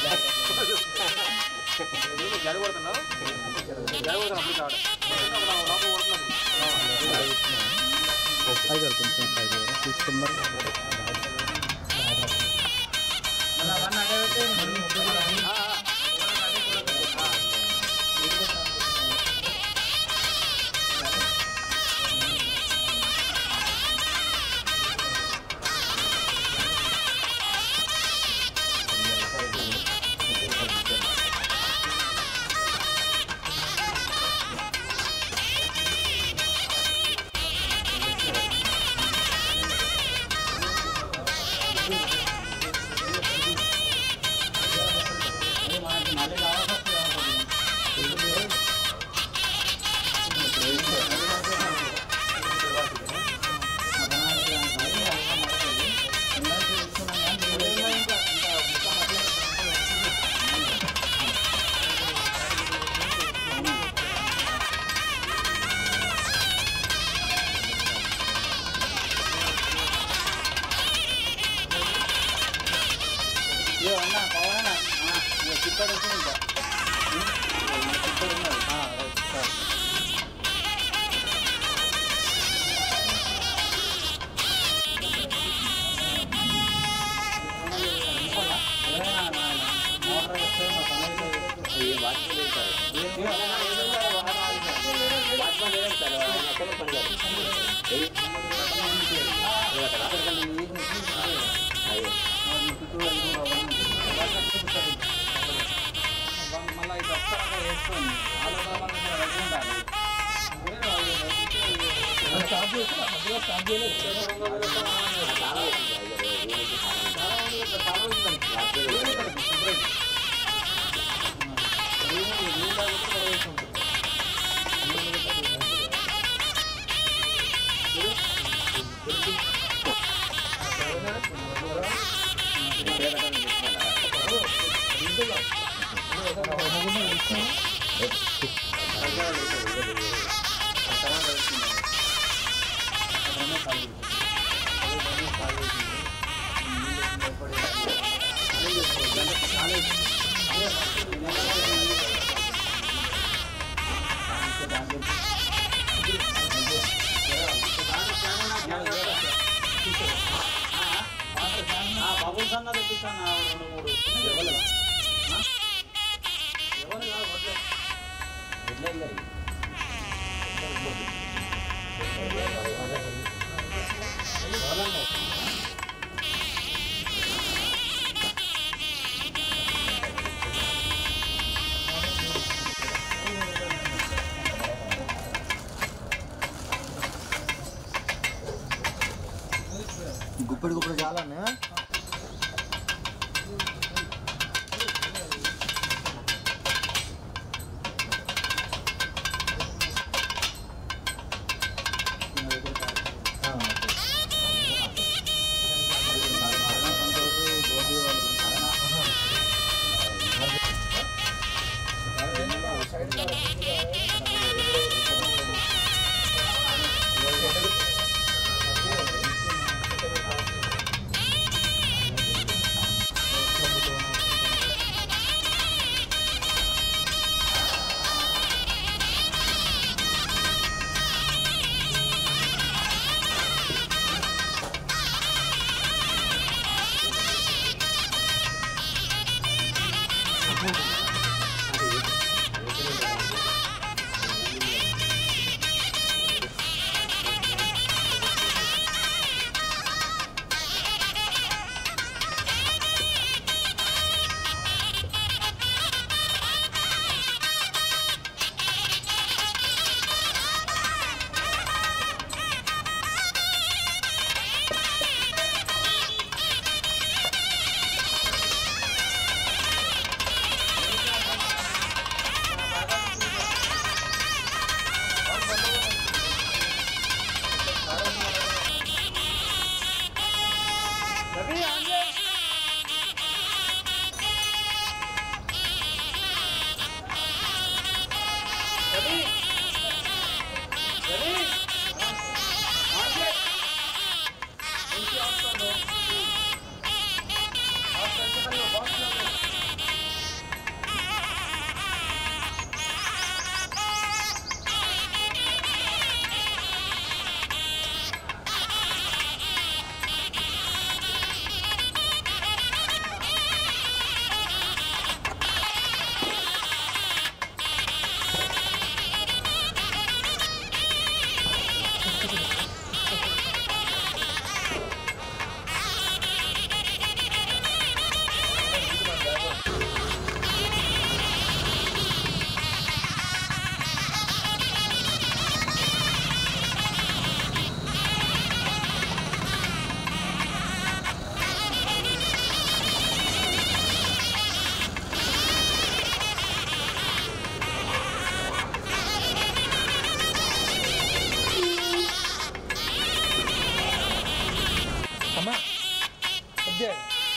జడ కొడుతున్నావు జడ కొడుతున్నా అప్పుడు కాదు లోపల కొడుతున్నాను ఐదు కొంచెం ఐదు తీసుకున్నారు మళ్ళీ ఇది ఒక్కసారి వేసుకొని బబుల్స్ అన్న తెప్పిస్తాను రెండు మూడు గుప్పడి గుప్పడి చాలానే Thank you. మధ్య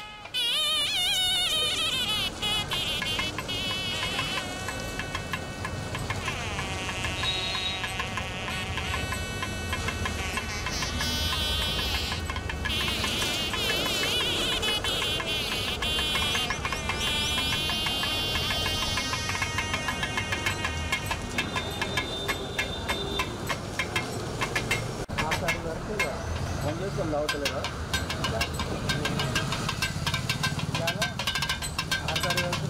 ఆ సైడ్ వరకు వన్ చేసి లావుతలేదా ఆ సైడ్ వరకు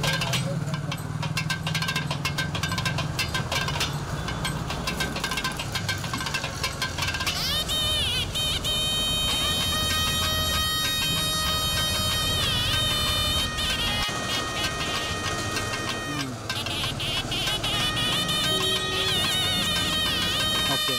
ఓకే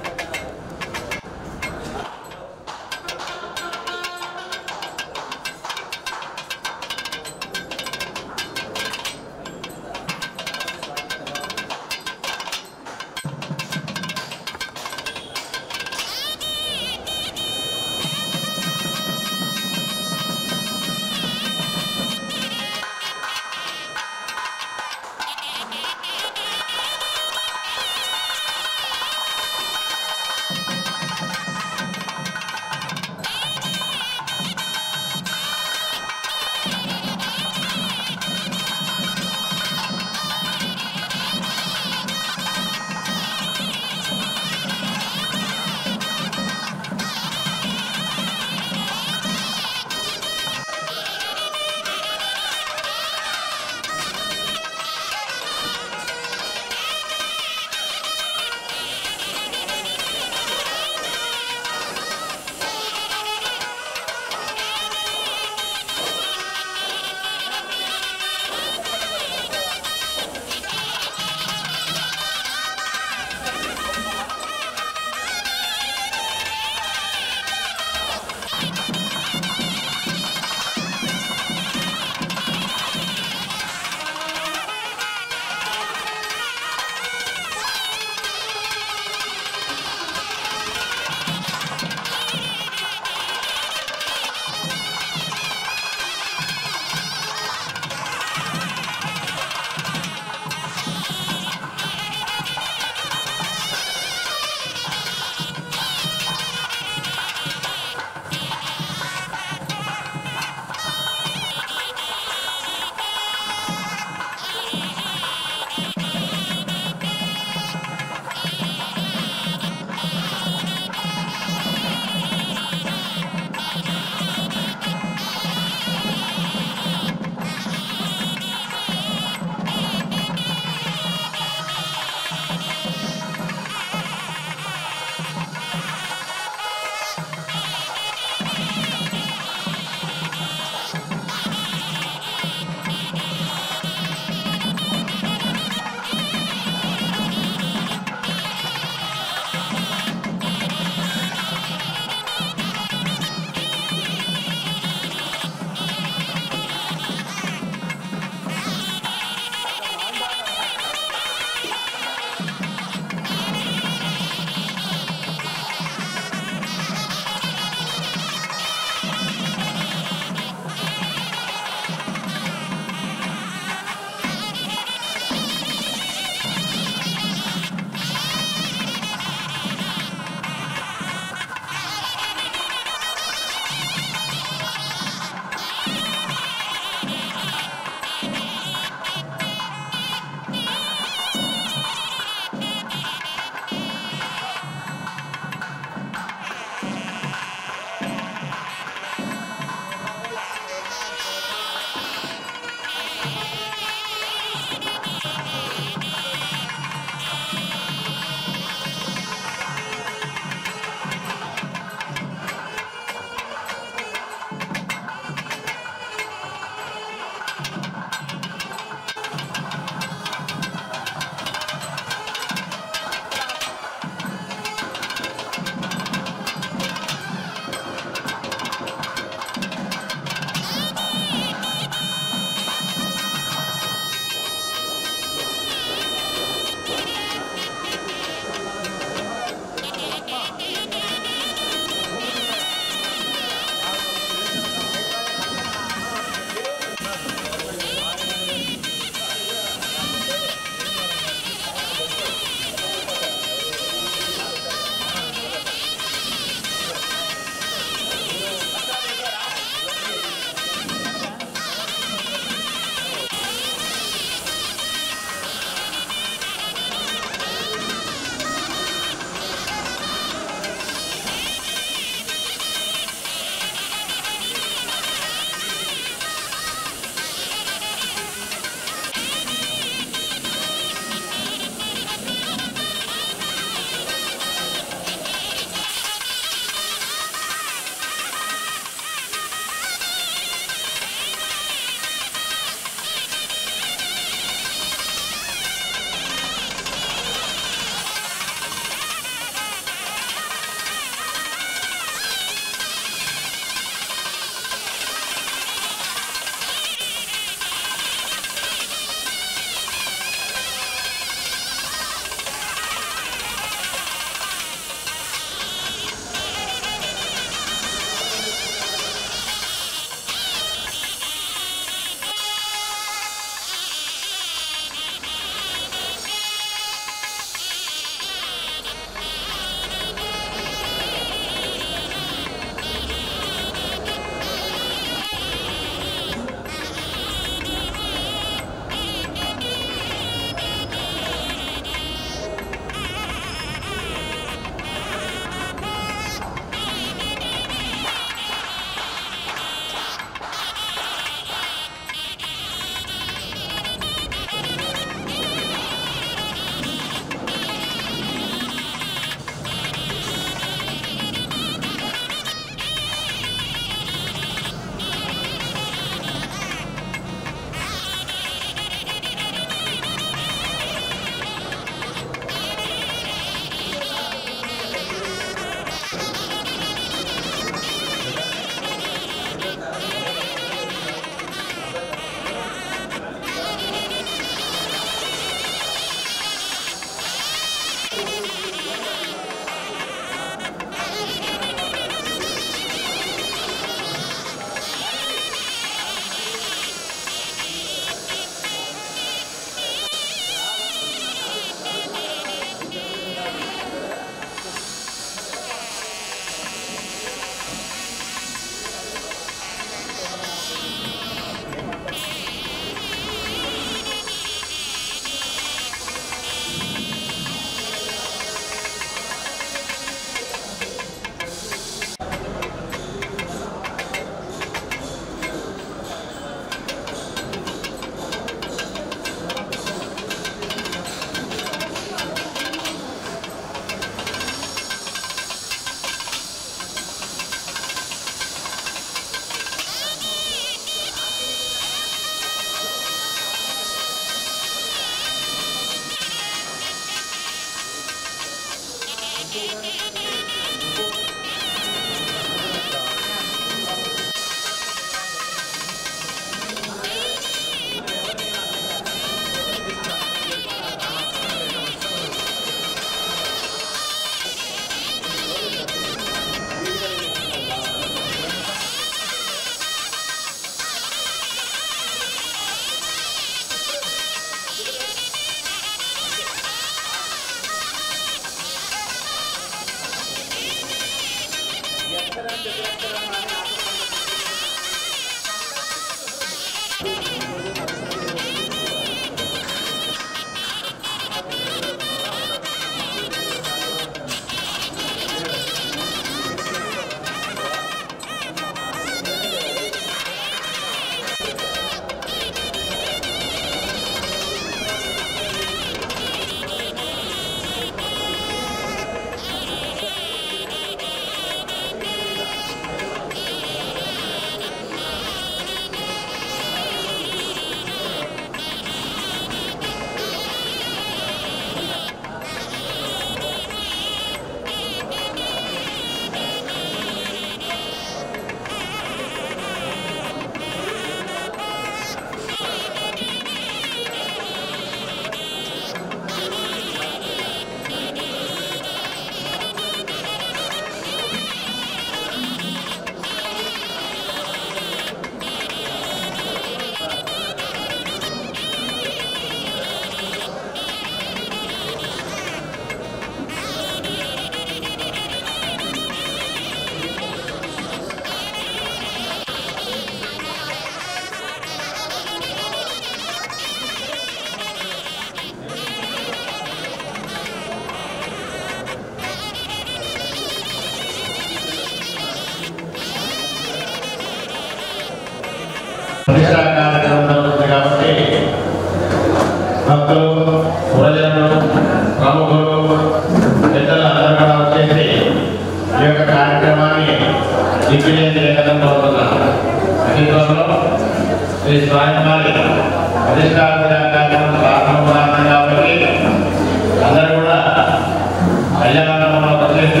ప్రతిష్టా కార్యక్రమం జరుగుతుంది కాబట్టి భక్తులు ప్రజలను ప్రముఖులు పెద్దలు అందరూ కూడా వచ్చేసి ఈ యొక్క కార్యక్రమాన్ని దిగ్విజయం చేయడం కోరుతున్నాను అధికంలో శ్రీ స్వామివారి ప్రతిష్టా కార్యక్రమం ప్రారంభం కాబట్టి అందరూ కూడా కళ్యాణంలో వచ్చేసి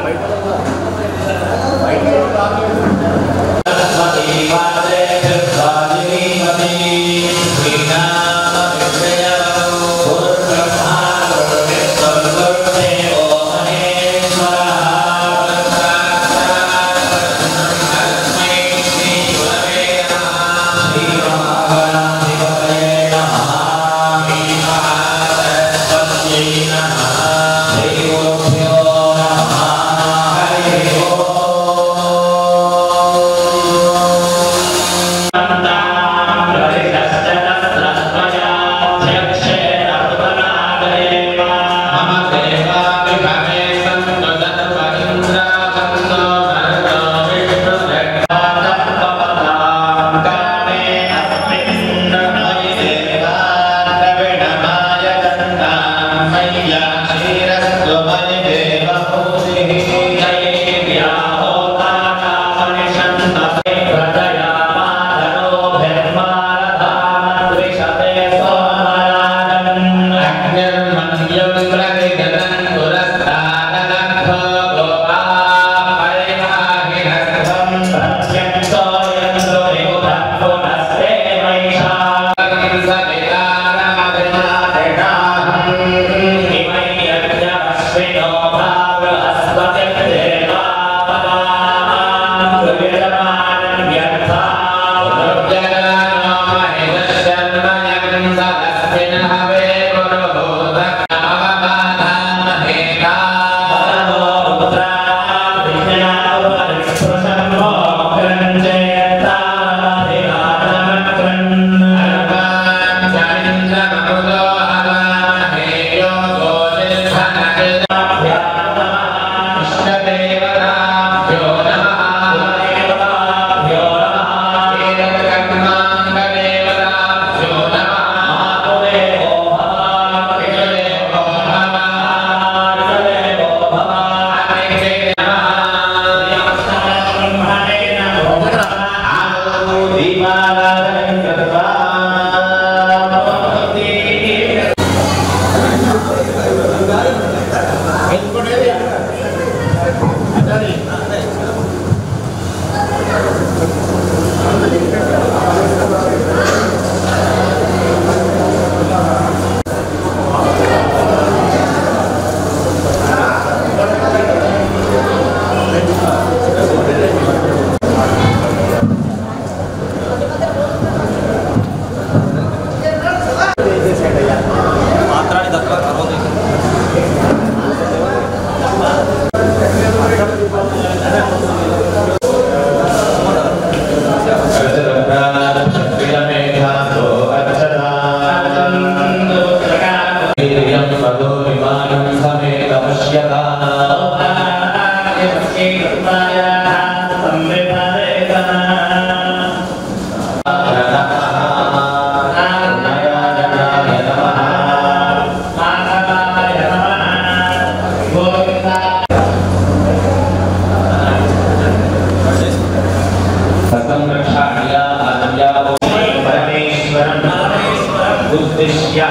ఉద్దిశ్య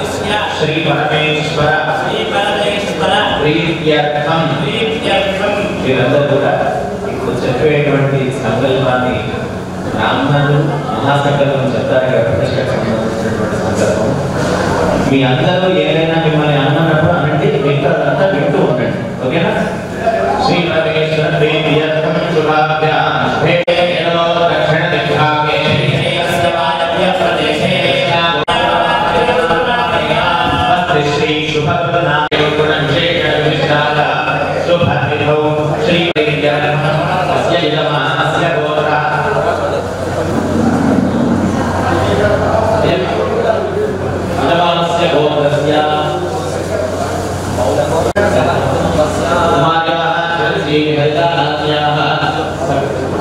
శ్రీ పరమేశ్వర ప్రీత్యర్థం వీరందరూ కూడా ఇప్పుడు చెప్పేటువంటి సంకల్పాన్ని బ్రాహ్మణులు మహాసంకల్పం చెప్తారు కదా ప్రతిష్టకు సంబంధించినటువంటి సంకల్పం మీ అందరూ ఏదైనా మిమ్మల్ని అన్నప్పుడు అనండి మిగతా అదంతా వింటూ ఉండండి ఓకేనా శ్రీ పరమేశ్వర ప్రీత్యర్థం శుభాభ్యాం భేదో దక్షిణ దిగ్భాగే శ్రీ శుభప్రదాయం శేష శుభవిధౌ శ్రీ అస్య యజమానస్య గోత్ర యజమానస్య గోత్రస్య కుమార్యాः శ్రీ హరిదానాస్యాः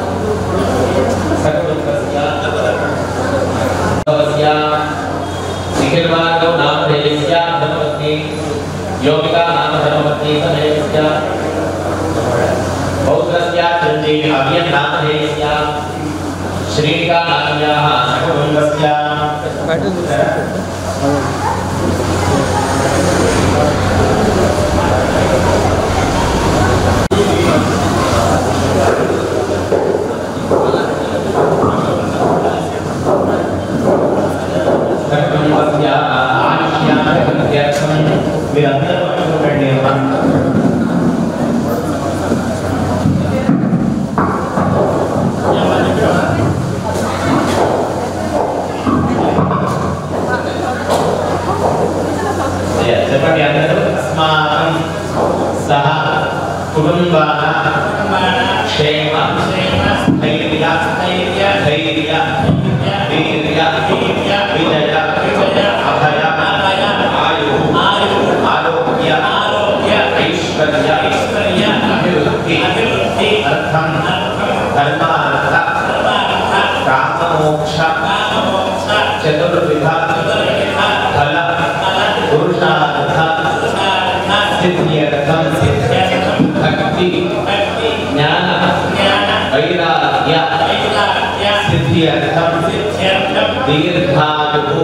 श्रीकाल्याः सकुटुम्बस्य బయట చూస్తే సకుటుంబస్య ఆయుష్యార్థం మీరందరూ పట్టుకోండి అమ్మా అయ్యా, చెప్పండి అందరూ అస్మాకం సహ కుటుంబాన క్షేమ ధైర్య ధైర్య వీర్య విజయ అభయ ఆయు ఆరోగ్య ఐశ్వర్య అభివృద్ధి అర్థం ధర్మార్థ కామమోక్ష చతుర్విధ ఫల పురుషార్థ సిద్ధ్యర్థం భక్తి జ్ఞాన వైరాగ్య సిద్ధ్యర్థం దీర్ఘాయు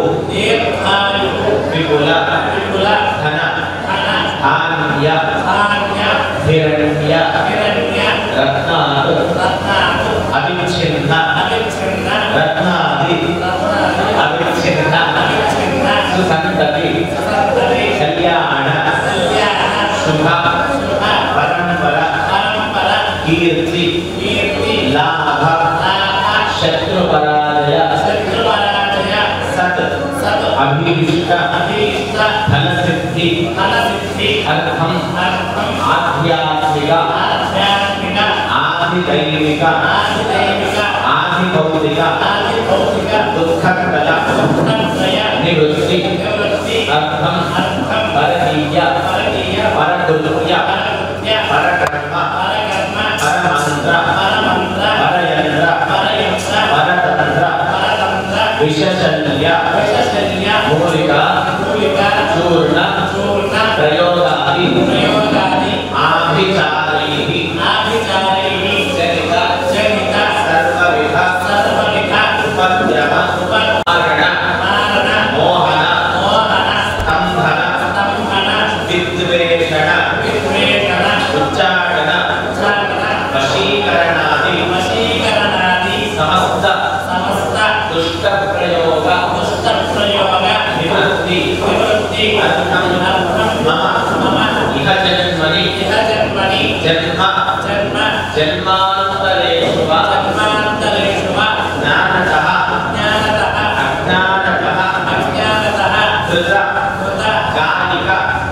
విపుల ధన ధాన్య హిరణ్య రత్నాలు అవిచ్ఛిన్న రత్నాది అవిచ్ఛిన్న సుసంతతి కళ్యాణ శుభ పరంపర కీర్తి లాభ శత్రుపరాజయ సత్ అభీష్ట ఫలసిద్ధి అర్థం ఆధ్యాత్మిక ఆదిదైవిక ఆదిభౌతిక దుఃఖకల నివృత్తి అర్థం పరదీయ పరకృత్య పరకర్మ పరమంత్ర పరయంత్ర పరతంత్ర విషశల్య మూలిక చూర్ణ ప్రయోగాది ఆభిచారైః చరిత సర్వవిధ ఉపద్రవ మారణ మోహన స్తంభన విద్వేషణ ఉచ్చాటన వశీకరణాది సమస్త దుష్ట ప్రయోగ నివృత్తి అర్థం మమ ఇహ జన్మని జన్మ జన్మాంతరేషు వా జ్ఞానతః అజ్ఞానతః కృత కాయిక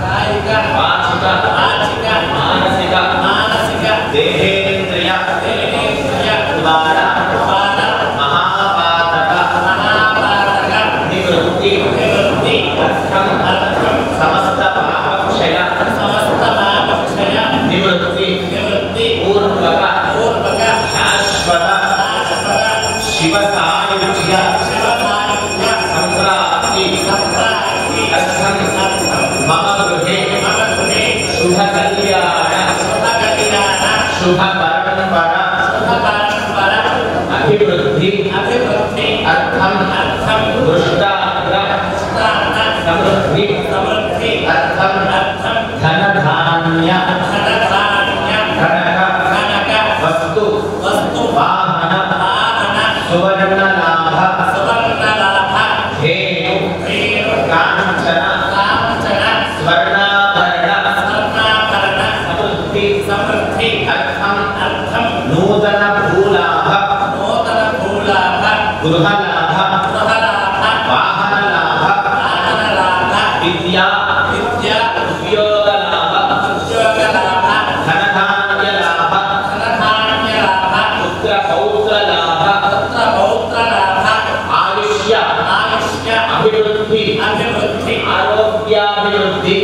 వాచిక మానసిక దేహేంద్రియ ద్వారా మహాపాతక నివృత్తి అర్థం సమస్త పాపక్షయ నివృత్తి పూర్వక శాశ్వత శివ సాయుధ్య సంప్రాప్తి అర్థం మమ గృహే శుభ కళ్యాణ శుభ పరంపర అభివృద్ధి అర్థం దృష్టాగ్ర సమృద్ధి అర్థం ధనధాన్య కనక వస్తు వాహన సువర్ణ లాభ ధేను కాంచన స్వర్ణాభరణ సమృద్ధి అర్థం నూతన భూలాభ గృహలాభ వాహన లాభ విద్యా ఉద్యోగ లాభ ధనధాన్య లాభ పుత్ర పౌత్ర లాభ ఆయుష్య అభివృద్ధి ఆరోగ్యాభివృద్ధి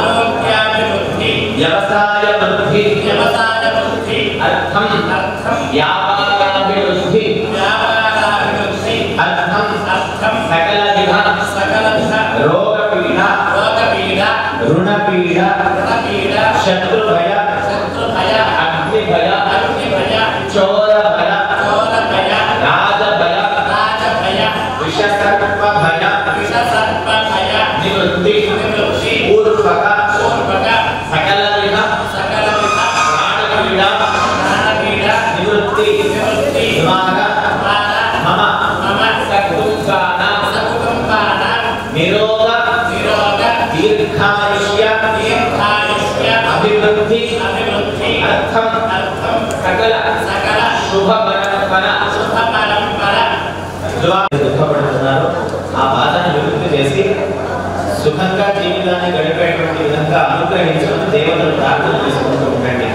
వ్యవసాయ వృద్ధి అర్థం వ్యాపారాభివృద్ధి అర్థం సకల విధ రోగపీడ రుణపీడ శత్రుభయ అగ్నిభయ చోరభయ రాజభయ అభివృద్ధి అభివృద్ధి పూర్వక పూర్వక సకల విధ సకల విధ ప్రాణపీడ ప్రాణపీడ నివృత్తి నివృత్తి విమాన మాన మమ మమ సకుటుంబాన సకుటుంబాన నిరోగ నిరోగ దీర్ఘాయుష్య దీర్ఘాయుష్య అభివృద్ధి అభివృద్ధి అర్థం అర్థం సకల సకల శుభ పరంపర శుభ పరంపర దుఃఖపడుతున్నారు ఆ బాధను విముక్తి చేసి సుఖంగా జీవితాన్ని గడిపేటువంటి విధంగా అనుగ్రహించడం దేవతలు ప్రార్థన చేసుకుంటూ ఉండండి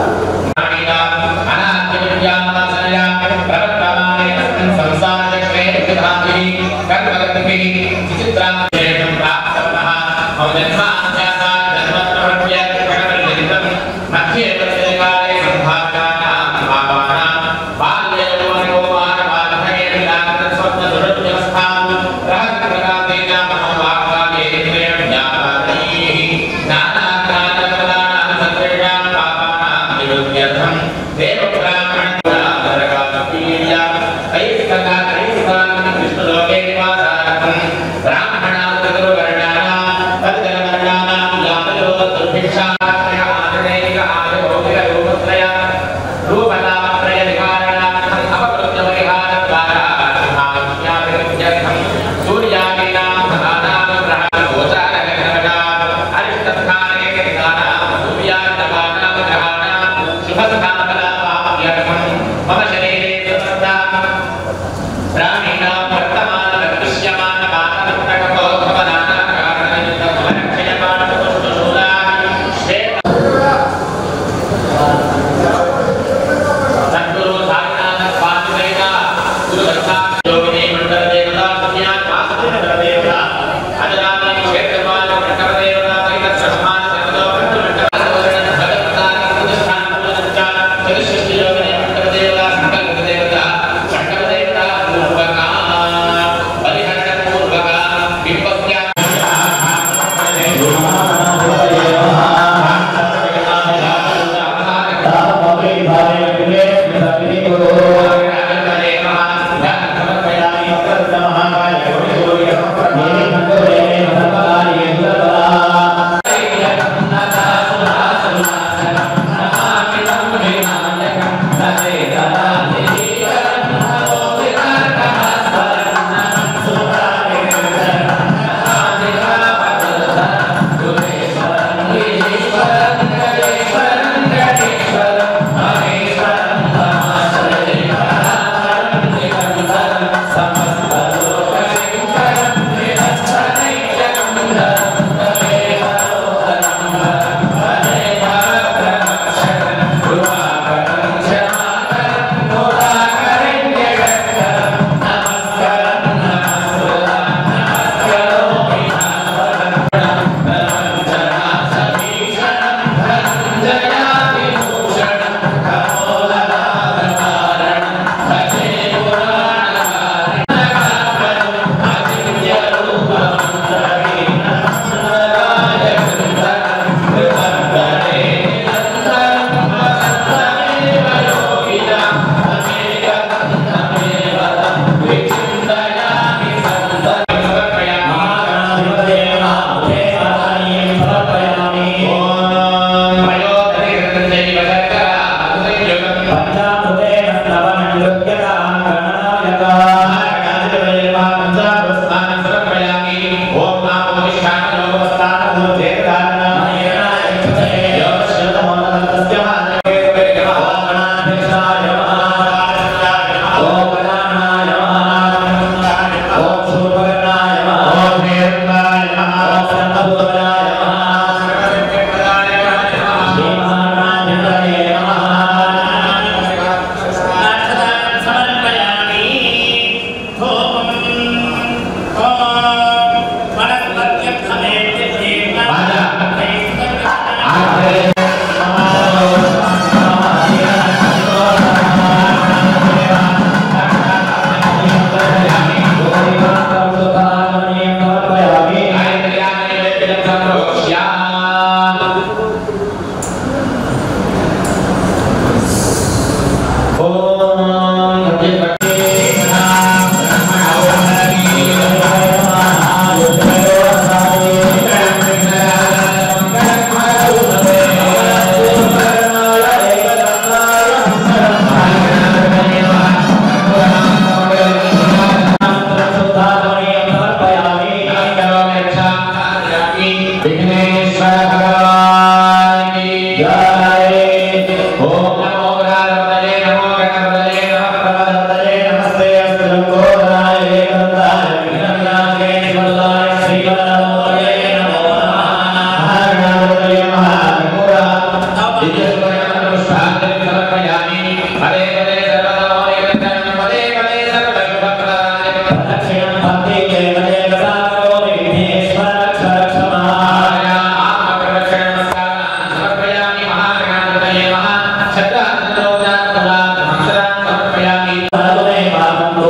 మమ శరీరే సమస్త ప్రాణినాం వర్తమాన దృశ్యమాన మానవతకో భవనాన కారణయుక్త భవనక్షయమాన పుష్పశూలా శ్వేత సద్గురు సాయినాథ స్వామి దేవత గురు దత్తా యోగిని మండల దేవత పుణ్యాత్ వాసుదేవ దేవత అజరామణి క్షేత్రపాల మండల దేవత వైద సమాన సర్వదో మండల మండల భగవతాన ప్రతిష్టాన పూజంచ చతుష్షష్టి యోగిని మండల దేవత సంకల్ప దేవత సంకల్ప దేవత పూర్వకా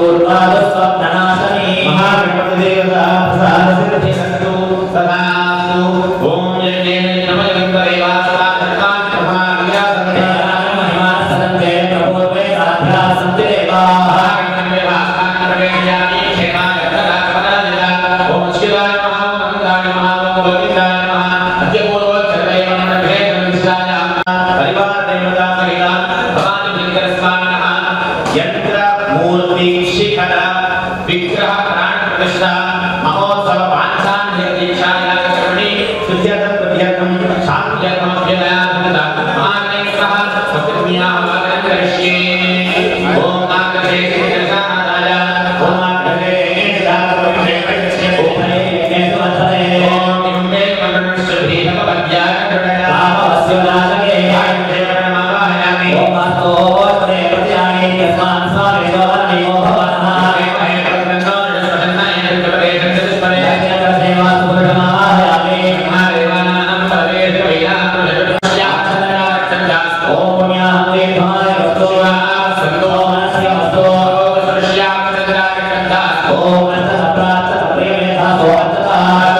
పూర్వాదస్వప్ననాశనే మహాగణపతి దేవత ప్రసాద సిద్ధిరస్తు తదాస్తు ఓం యజ్ఞేన నమయంతరే వాసవా ధర్మాన్ ప్రమాణ్యా సర్వే మహిమా సదంతే ప్రపూర్వే సాధ్యాసంతి దేవాః ఓం శివాయ నమః ఓం గంగాయ నమః ఓం గోవిందాయ నమః అద్యపూర్వోచ్చరదైవ నమః పరివార దేవతా సహిత భవాని లింగర స్వామినః యంత్ర మూర్తి శిఖర విగ్రహ ప్రాణ ప్రతిష్ఠ మహోత్సవ పాంచాన్య దీక్షాయ కర్మణి సుధ్యత ప్రత్యర్థం శాంత్యమభ్యయానంద మహానై సహ సత్యజ్ఞాః వాగం కరిష్యే ఓం నాగదే శ్రీరసానాయ ఓం నాగదే నిదానపరిషే ఓం హరే కేశవధరే ఓం నిమ్మే మండలస్య భీమపద్యాయ కృపయా ఆమవస్యనాశకే ఆయుధేవనమావాయామి ఓం అస్తో త్రే ప్రత్యాని యస్మాన్ స్వామి శోభనమే ఓ భవనః హరే ప్రసన్నో నిష్పన్నాయ కృపేష దిస్పరే సేవా సుభృతమావాయామి మహాదేవానాం పరమేశ వైరాగ్య ఓం పుణ్యాహం దేవాయ వస్తో సంతో మనస్య వస్తో ఓం అర్థ ప్రార్థ ప్రేమేధా సో అర్థతా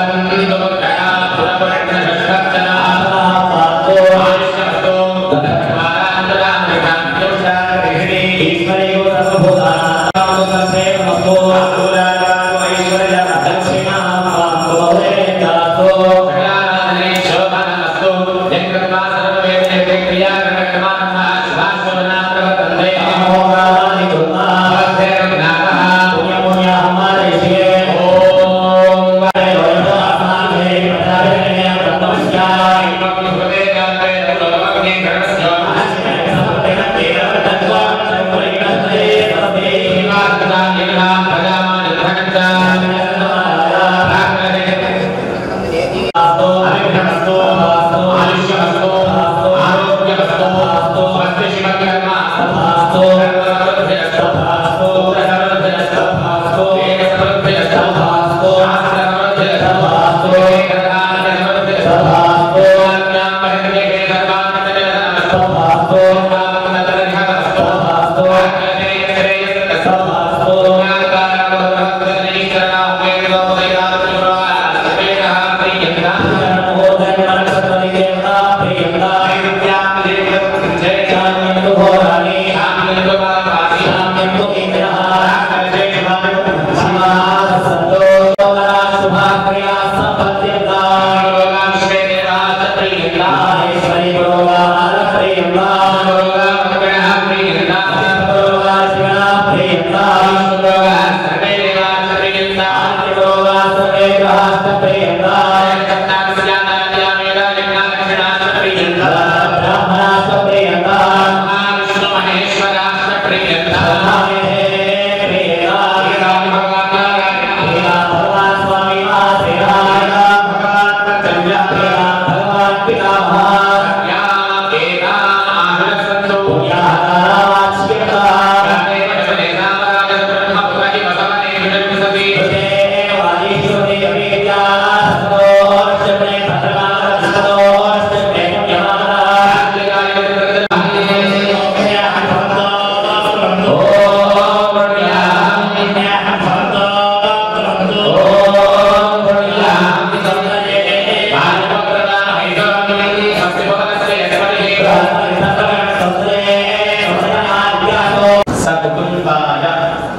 సకుటుంబాయ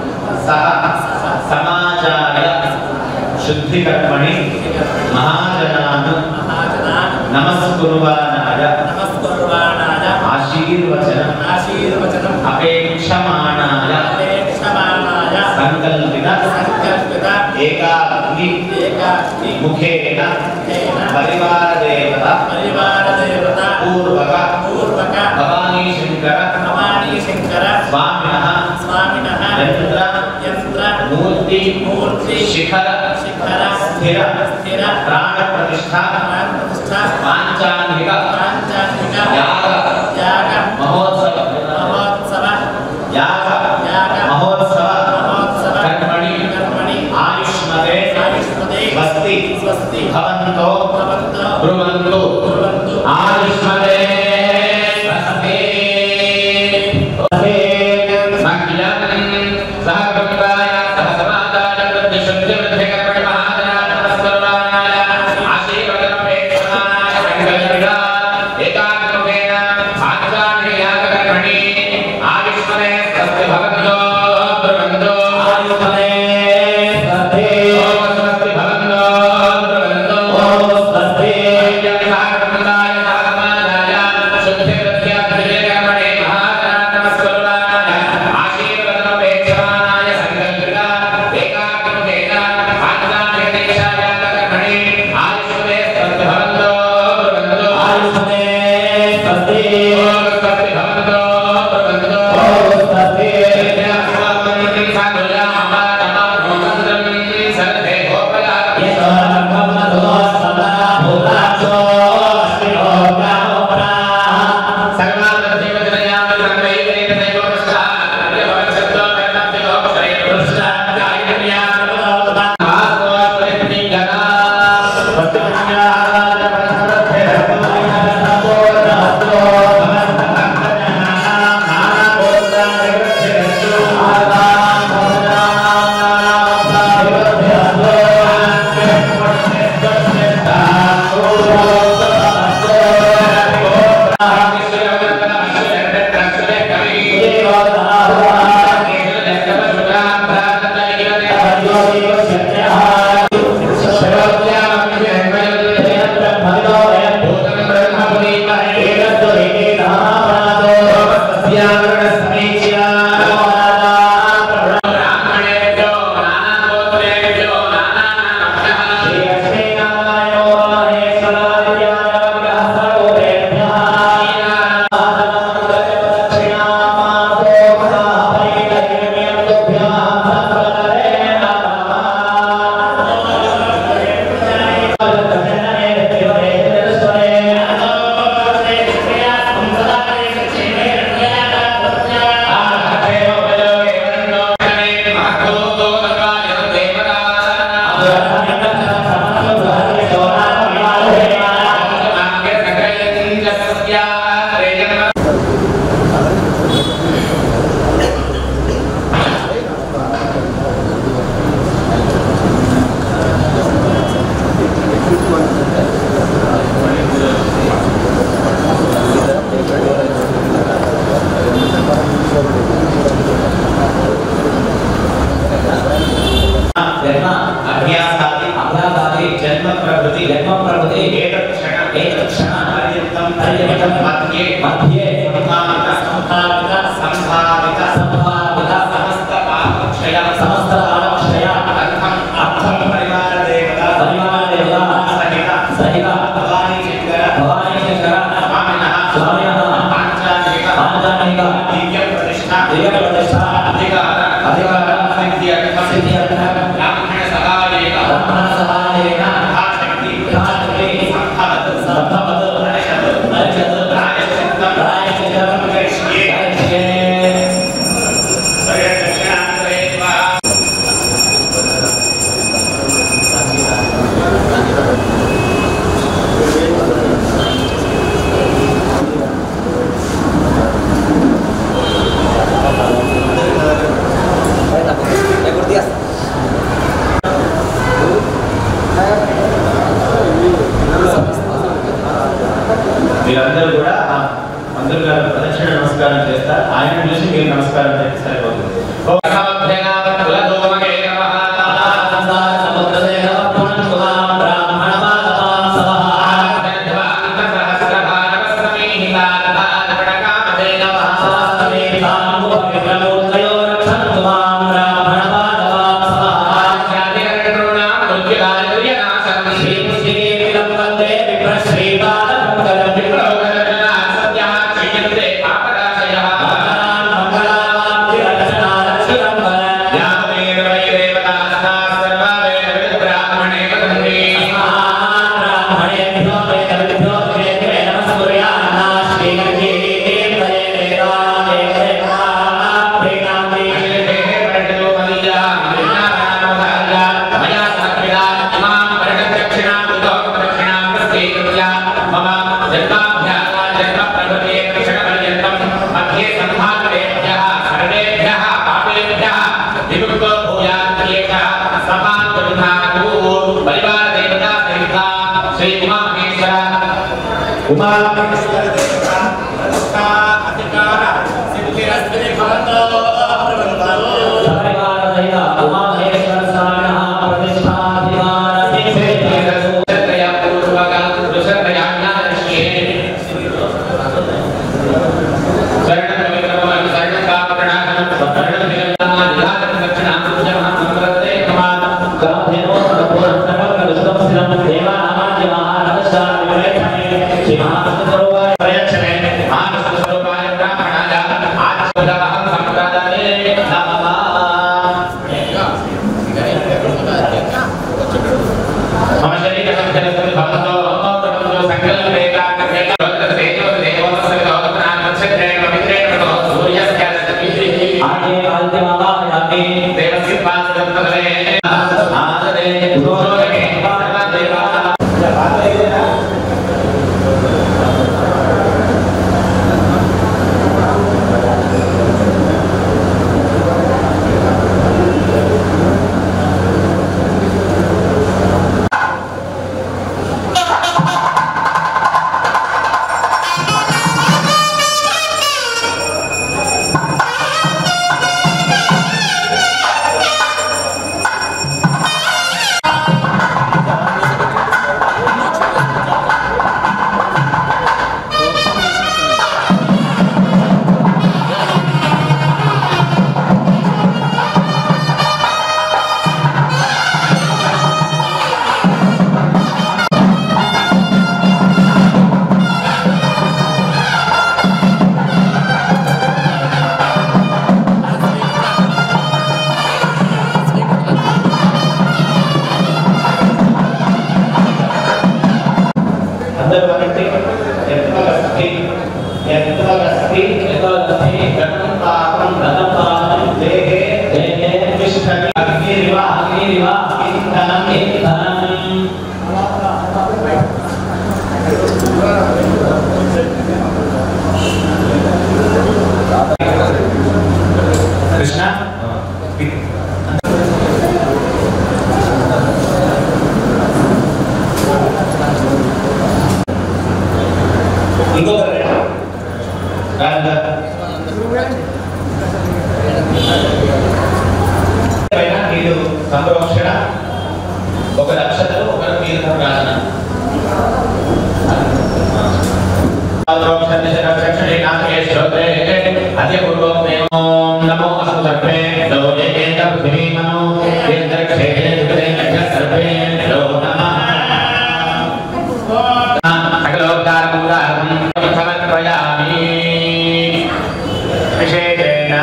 సహ సమాజాయ శుద్ధికర్మణి మహాజనాను నమస్కుర్వాణాయ ఆశీర్వచన అపేక్షమాణాయ సంకల్పిత ఏకాగ్ని ముఖేన పరివార దేవత పూర్వక భవానీ శంకర స్వామినః యంత్ర మూర్తి శిఖర స్థిర ప్రాణ ప్రతిష్ఠ పాంచాన్విక యాగ మహోత్సవ యాగ మహోత్సవ కర్మణి ఆయుష్మతే స్వస్తి భవంతో బ్రువంతు ఆయుష్మతే స్వస్తి మహ్యం సహ జన్మ అభ్యాసాది అభ్యాసాది జన్మ ప్రకృతి జన్మ ప్రకృతి ఏకక్షణ ఏకక్షణ పర్యంతం పర్యంతం మధ్యే మధ్యే సంభావిత సంభావిత సంభావిత సంభావిత సమస్త పాపక్షయ సమస్త పాపక్షయ అర్థం అర్థం పరివార దేవత పరివార దేవత సహిత సహిత భవానీ శంకర భవానీ శంకర స్వామినః స్వామినః పాంచాలిక పాంచాలిక దివ్య ప్రతిష్ఠ దివ్య ప్రతిష్ఠ అధికార అధికార సిద్ధ్యర్థం సిద్ధ్యర్థం బ్రాహ్మణ సహాయేక బ్రహ్మణ సహాయేన యథాశక్తి యథాశక్తి సంభవత్ సంభవత్ పరిషత్ పరిషత్ ప్రాయశ్చిత్తం ప్రాయశ్చిత్తం కరిష్యే. కరిష్యే. పరిరక్షణాంతరే వా. మీరందరూ కూడా ఆ మంత్రులు గారు ప్రదక్షిణ నమస్కారం చేస్తారు ఆయన చూసి మీరు నమస్కారం చేస్తే సరిపోతుంది ఓ సమభ్యనామ కులదోమకే నమః. సముద్రసేన పుణ్యకుమాం బ్రాహ్మణపాదపాం సవః. సహస్రమేధాం ఉపవిప్రమూర్తయో రక్షन्तు మాం బ్రాహ్మణపాదపాం సవః. శ్రీముష్టికేవిలం వందే విప్రశ్రీపాదమంగళం మంగళాన్ మంగళావాప్తిరక్షణారక్షితం వర. బ్రాహ్మణేభ్యో వేదవిభ్యో వేదే నమః సూర్యాన్నా శ్రీగర్గేంద్రయే వేదాలే ప్రేణామి శ్రీ ఉమామహేశ్వర ఉమా సపరివార సహిత అందరూ అనండి యత్నగస్తి యత్నగస్తి యత్నగస్తి గతం పాపం గతం పాపం దేహే దేహే తిష్టతి అగ్నిరివ అగ్నిరివ ఇంధనం ఇంధనం కృష్ణ ఇంకొక రాజా పైన నీళ్ళు సంప్రోక్షణ ఒక లక్షలు ఒక తీర్థం రాసిన అద్య పూర్వోక్తేమో నమో అస్తు సర్వే లోకే కేంద్ర పృథివీ మనో కేంద్ర క్షేత్రే దుఃఖే నక్ష సర్వే లో నమః సకలోద్ధారముదారం సమర్పయామి విశేషేణ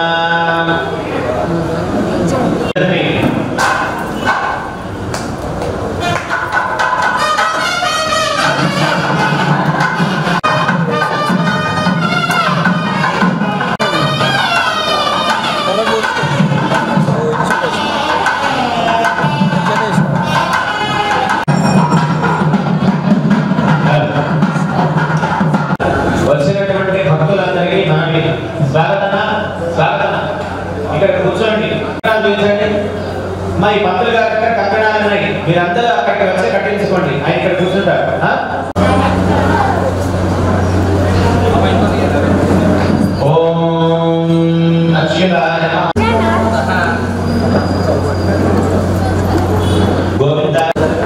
వచ్చినటువంటి భక్తులందరికీ మనకి స్వాగతన స్వాగతన ఇక్కడ కూర్చోండి కంకణాలు చూపించండి మా ఈ పంతులు గారి దగ్గర కంకణాలు ఉన్నాయి మీరందరూ అక్కడికి వచ్చి కట్టించుకోండి ఆయన ఇక్కడ కూర్చుంటారు ఆ? ఓం అచ్యుతాయ నమః. గోవింద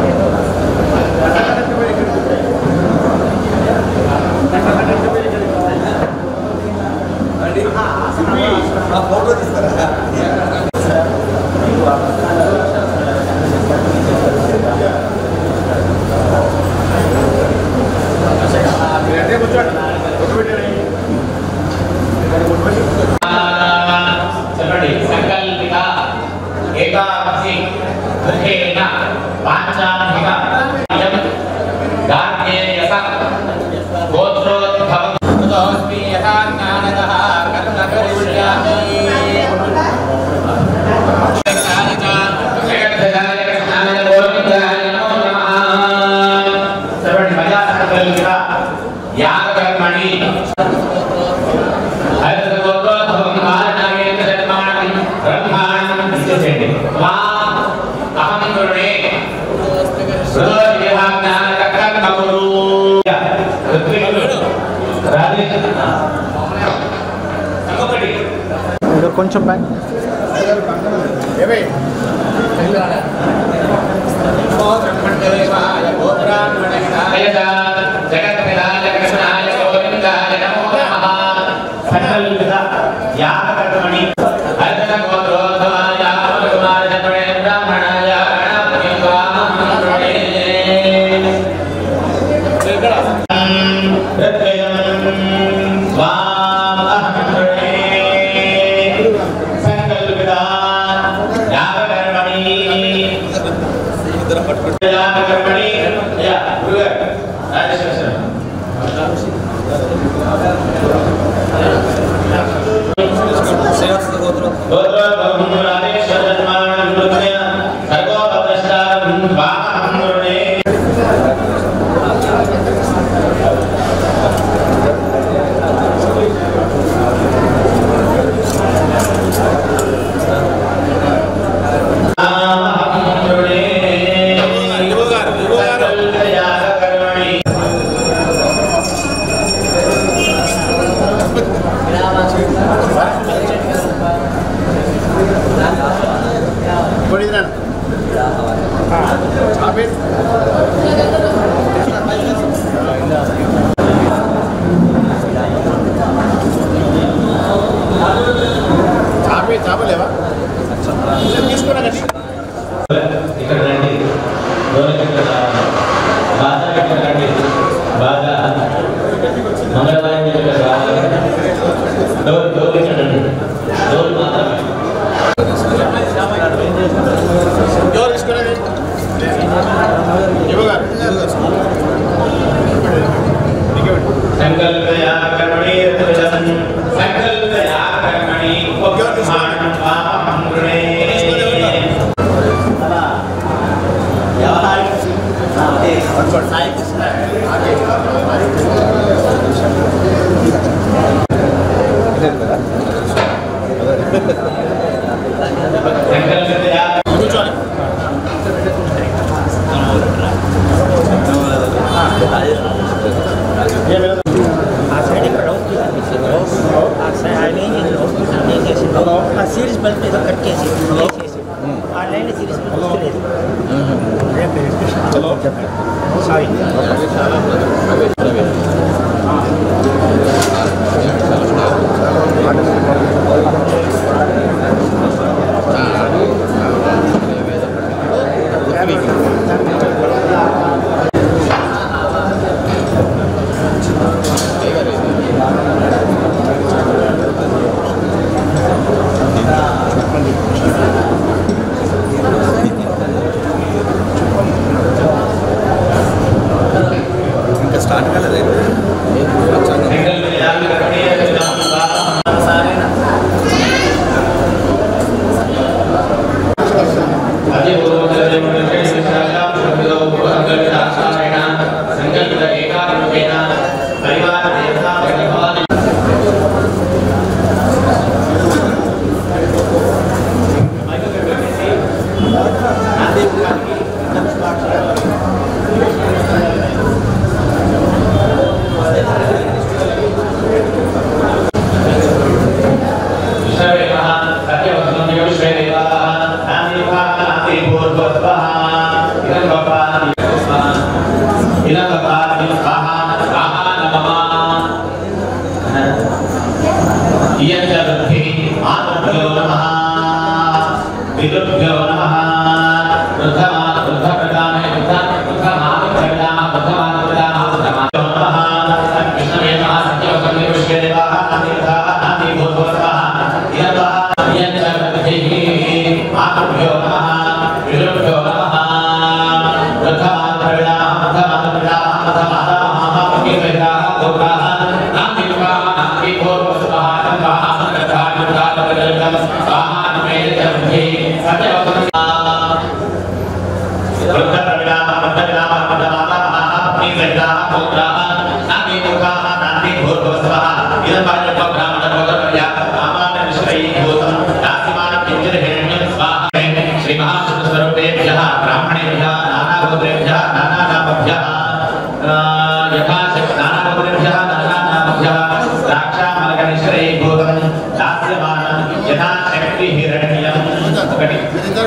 చెప్పండి సంకల్పిత ఏకాదశి ముఖేన పాంచాంగిక ఇయం గార్గేయస గోత్రోద్భవం తోస్మి యథా జ్ఞానదః కర్మ కరిష్యామి జగద్ధాయ కృష్ణాయ గోవిందాయ నమో నమః చెప్పండి మజా సంకల్పిత యాగకర్మణి హరితగోత్రోద్భవం కారణాయేన జన్మాణం బ్రహ్మాణం ఇచ్చేసేయండి వా అహం కరుణే ఇంకొకటి ఇంకా కొంచెం బ్యాక్ జగత్పితాయ కృష్ణాయ గోవిందాయ నమో నమః సంకల్పిత యాగకర్మణి హరిత గోత్రోద్భవాయ కుమార జన్మణే బ్రాహ్మణాయ గణపతిం వామహే గోత్ర స్వాహంగురుడే స్వాహంగురుడే సకలయాగకరుణి ఇక్కడ రండి డోర్ ఇక్కడ బాధ ఇక్కడ రండి బాధ మంగళవారం ఇక్కడ రావాలి డోర్ డోర్ ఇక్కడ రండి డోర్ మాత్రమే సంకల్పయా కర్మణి రతుజం సంకల్పయా కర్మణి ఉపమానం పాపం గృణే సంకల్పయా ఆ సిరీస్ బల్బ్ ఏదో కట్ చేసి వేసేసి ఆ లైన్ సిరీస్ వస్తలేదు సారీ సంకల్పయా కర్మణి రతుజం పాపం అదే సంకల్పిత ఏకాగ్రూపేణ పరివార దేవతా భగవాన్ విశ్వవేదః సత్యవసనం విశ్వవేదః నామేవాః నాస్తి పూర్వస్వః ఇదం భవామి ఇదం భవామి స్వాహ స్వాహ నమః ఇయం చ వృద్ధి మాతృభ్యో నమః పితృభ్యో నమః వృద్ధమా వృద్ధప్రదామే వృద్ధ వృద్ధమాతృప్రదామ వృద్ధమాతృప్రదామ వృద్ధమాతృ నమః కృష్ణమే నమః సత్యవసనం విశ్వవేదః నామేవాః నాస్తి పూర్వస్వః ఇదం భవామి ఇయం చ వృద్ధి మాతృభ్యో నమః పితృభ్యో నమః వృద్ధమాతృప్రదామ వృద్ధమాతృప్రదామ వృద్ధమాతృప్రదామ గోప్రాः నామేవాः నాస్తి పూర్వస్వః ఇదం భవామి సత్యవసనం స్వాహా నమే చ వృద్ధి సత్యవసనం వృద్ధప్రవిడామ వృద్ధవిడామ వృద్ధమాతా మహాపత్ని సహితాः పుత్రాः నాంది మూఢాः నాంది భూర్భువస్వः ఇదం వాజప బ్రాహ్మణ భోగపర్య సామాన్య నిష్క్రయీభూతం దాస్యమానం కించిత్ హిరణ్యం స్వాహా శ్రీ మహాశక్తిస్వరూపేభ్యः బ్రాహ్మణేభ్యः నానాగోత్రేభ్యः నానానామభ్యः ఆ, యథాశక్తి నానాగోత్రేభ్యः నానానామభ్యः ద్రాక్షామలకనిష్క్రయీభూతం దాస్యమానం యథాశక్తి హిరణ్యం ఒకటి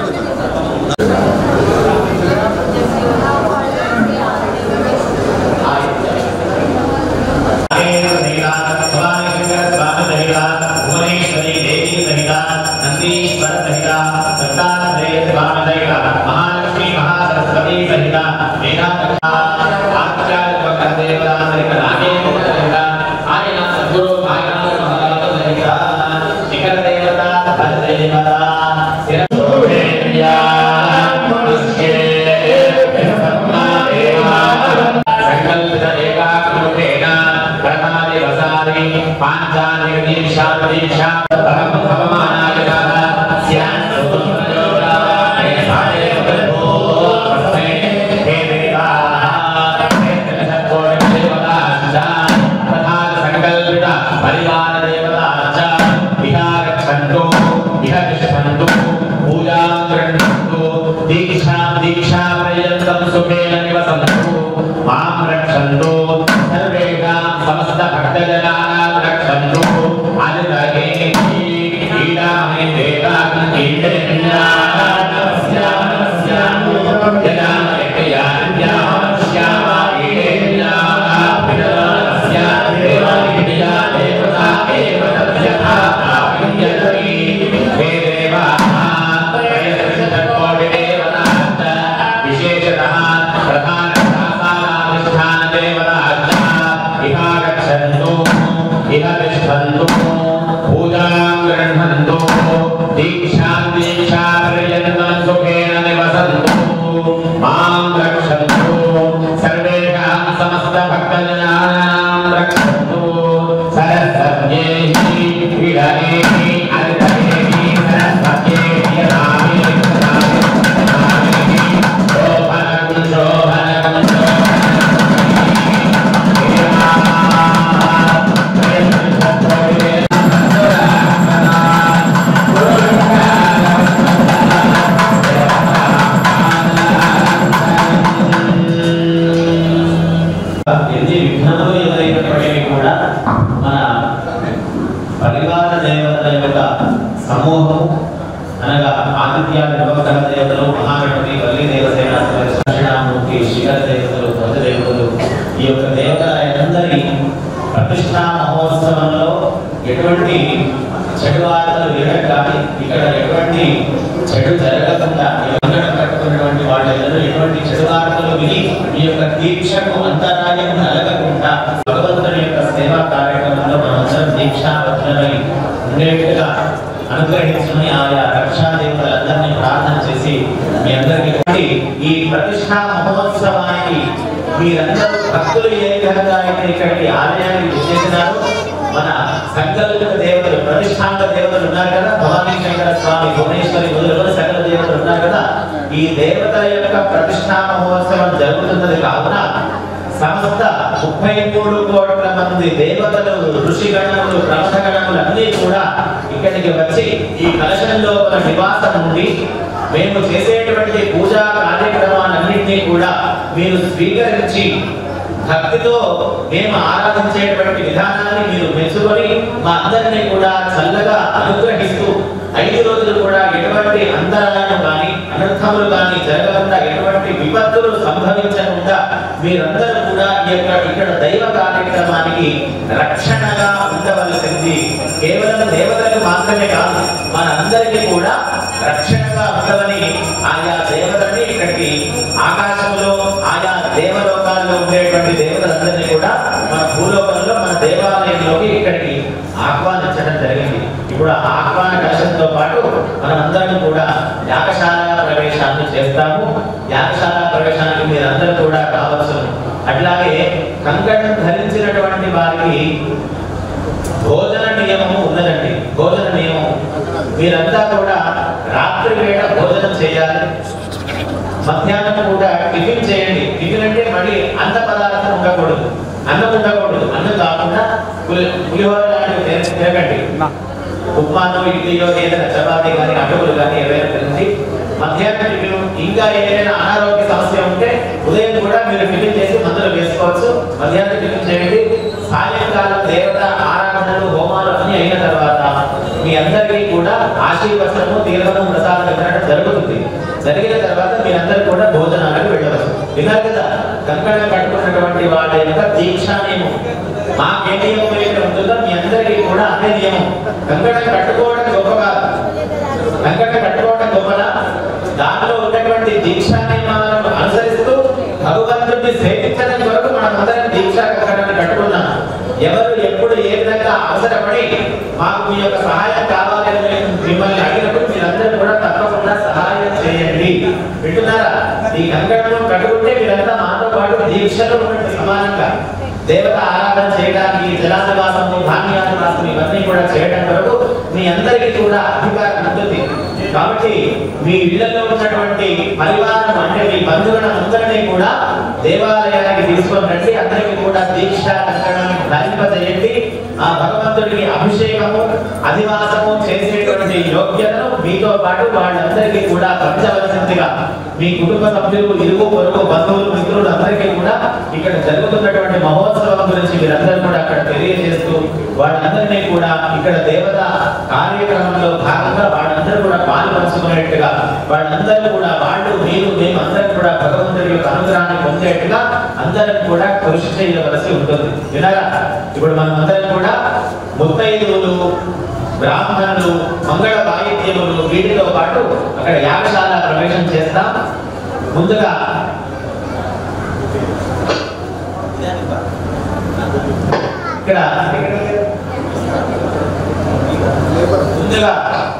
సంకల్పిత ఏకాగ్రూపేణ ప్రణాది వసాది పాంచాలి దీక్షాది దీక్షాహం భవమానాయ స్యాన్ సుఖయోగాయ సాయ భో गृह्णन्तु दीक्षा दीक्षा पर्यन्तं सुखेन निवसन्तु मां रक्षन्तु सर्वेषां समस्तभक्तजनानां रक्षन्तु आदितये ईडामे देवान् विशेषतः प्रधान शासनाधिष्ठान देवताश्च इह गच्छन्तु इह तिष्ठन्तु पूजां गृह्णन्तु दीक्षां दीक्षा पर्यन्तं सुखेन निवसन्तु मां रक्षन्तु सर्वेषां समस्तभक्तजनानां रक्षन्तु सरस्वत्यै विडये अरितये सरस्वत्यै यदामि शोभनं शोभनं ఎన్ని విఘ్నములు ఎదురైనప్పటికీ కూడా మన పరివార దేవతల యొక్క సమూహము అనగా ఆదిత్య నిర్వహణ దేవతలు మహాగణపతి వల్లి దేవసేన దక్షిణామూర్తి శిఖర దేవతలు ధ్వజ దేవతలు ఈ యొక్క దేవతలందరి ప్రతిష్టా మహోత్సవంలో ఎటువంటి చెడు వార్తలు వినడం కానీ ఇక్కడ ఎటువంటి చెడు జరగకుండా ఎవరు కట్టుకున్నటువంటి వాళ్ళందరూ ఎటువంటి చెడు వార్తలు విని ఈ యొక్క దీక్షకు అంతరాయం కలగకుండా భగవంతుని యొక్క సేవా కార్యక్రమంలో మనమందరం దీక్షాబద్ధమై ఉండేట్టుగా అనుగ్రహించుకుని ఆయా రక్షా దేవతలందరినీ ప్రార్థన చేసి మీ అందరికీ కాబట్టి ఈ ప్రతిష్టా మహోత్సవానికి మీరందరూ భక్తులు ఏ విధంగా అయితే ఇక్కడికి ఆలయానికి విచ్చేసినారు మన సంకల్పిత దేవతలు ప్రతిష్టాంత దేవతలు ఉన్నారు కదా భవానీ శంకర స్వామి భువనేశ్వరి మొదలుకొని సకల దేవతలు ఉన్నారు కదా ఈ దేవతల యొక్క ప్రతిష్టా మహోత్సవం జరుగుతున్నది కావున సమస్త ముప్పై మూడు కోట్ల మంది దేవతలు ఋషిగణములు బ్రహ్మగణములు అన్నీ కూడా ఇక్కడికి వచ్చి ఈ కలశంలో ఒక నివాసం ఉండి మేము చేసేటువంటి పూజా కార్యక్రమాలన్నింటినీ కూడా మీరు స్వీకరించి భక్తితో మేము ఆరాధించేటువంటి విధానాన్ని మీరు మెచ్చుకొని మా అందరినీ కూడా చల్లగా అనుగ్రహిస్తూ ఐదు రోజులు కూడా ఎటువంటి అంతరాయం కానీ అనర్థములు కానీ జరగకుండా ఎటువంటి విపత్తులు సంభవించకుండా మీరందరూ కూడా ఈ యొక్క ఇక్కడ దైవ కార్యక్రమానికి రక్షణగా ఉండవలసింది కేవలం దేవతలకు మాత్రమే కాదు మనందరికీ కూడా రక్షణగా ఉండవని ఆయా దేవతల్ని ఇక్కడికి ఆకాశంలో ఆయా దేవలోకాల్లో ఉండేటువంటి దేవతలందరినీ కూడా మన భూలోకంలో మన దేవాలయంలోకి ఇక్కడికి ఆహ్వానించడం జరిగింది ఇప్పుడు ఆ ఆహ్వాన కలశంతో పాటు మనమందరం కూడా యాగశాల ప్రవేశాన్ని చేస్తాము యాగశాల ప్రవేశానికి మీరందరూ కూడా రావచ్చు అట్లాగే కంకణం ధరించినటువంటి వారికి భోజన నియమము ఉన్నదండి భోజన నియమం మీరంతా కూడా రాత్రి వేళ భోజనం చేయాలి మధ్యాహ్నం కూడా టిఫిన్ చేయండి టిఫిన్ అంటే మళ్ళీ అన్న పదార్థం ఉండకూడదు అన్నం ఉండకూడదు అన్నం కాకుండా పులి- పులిహోర లాంటివి తిన- తినకండి ఉప్మానో ఇడ్లీయో ఏదైనా చపాతీ కానీ అటుకులు కానీ ఏవైనా తినండి మధ్యాహ్నం టిఫిన్ ఇంకా ఏదైనా అనారోగ్య సమస్య ఉంటే ఉదయం కూడా మీరు టిఫిన్ చేసి మందులు వేసుకోవచ్చు మధ్యాహ్నం టిఫిన్ చేయండి సాయంకాలం దేవత ఆరాధనలు హోమాలు అన్ని అయిన తర్వాత మీ అందరికీ కూడా ఆశీర్వచనము తీర్థము ప్రసాదం వితరణ జరుగుతుంది జరిగిన తర్వాత మీరందరూ కూడా భోజనాలకు వెళ్ళవచ్చు విన్నారు కదా కంకణం కట్టుకున్నటువంటి వాళ్ళ యొక్క దీక్షా నియమం మాకే నియమం అయితే ఉంటుందో మీ అందరికీ కూడా అదే నియమం కంకణం కట్టుకోవడం గొప్ప కాదు కంకణం కట్టుకోవడం గొప్పదా దానిలో ఉన్నటువంటి దీక్షా నియమాలను అనుసరిస్తూ భగవంతుడిని సేవించడం కొరకు మనం అందరం దీక్షా కంకణాన్ని కట్టుకున్నాం ఎవరు ఎప్పుడు ఏ విధంగా అవసరపడి మాకు మీ యొక్క సహాయం కావాలని మేము మిమ్మల్ని అడిగినప్పుడు మీరందరూ కూడా తప్పకుండా సహాయం చేయండి వింటున్నారా ఈ కంకణం కట్టుకుంటే మీరంతా మాతో పాటు దీక్షలో ఉన్నట్టు సమానంగా దేవత ఆరాధన చేయడానికి జలానివాసము ధాన్యానివాసం ఇవన్నీ కూడా చేయడం కొరకు మీ అందరికీ కూడా అధికారం ఉంటుంది కాబట్టి మీ ఇళ్లలో ఉన్నటువంటి పరివారం అంటే మీ బంధువులను అందరినీ కూడా దేవాలయానికి తీసుకొని రండి అందరికీ కూడా దీక్ష కట్టడం ధరింపజేయండి ఆ భగవంతుడికి అభిషేకము అధివాసము చేసేటువంటి యోగ్యతను మీతో పాటు వాళ్ళందరికీ కూడా పంచవలసిందిగా మీ కుటుంబ సభ్యులు ఇరుగు పొరుగు బంధువులు మిత్రులు అందరికీ కూడా ఇక్కడ జరుగుతున్నటువంటి మహోత్సవం గురించి మీరందరూ కూడా అక్కడ తెలియజేస్తూ వాళ్ళందరినీ కూడా ఇక్కడ దేవత కార్యక్రమంలో భాగంగా వాళ్ళందరూ కూడా పాలు పంచుకునేట్టుగా వాళ్ళందరూ కూడా వాళ్ళు మీరు మేము అందరం కూడా భగవంతుడి యొక్క అనుగ్రహాన్ని పొందేట్టుగా అందరం కూడా కృషి చేయవలసి ఉంటుంది వినరా ఇప్పుడు మనం అందరం కూడా ముత్తైదువులు బ్రాహ్మణులు మంగళ వాయిద్యములు వీటితో పాటు అక్కడ యాగశాల ప్రవేశం చేస్తాం ముందుగా ఇక్కడ ముందుగా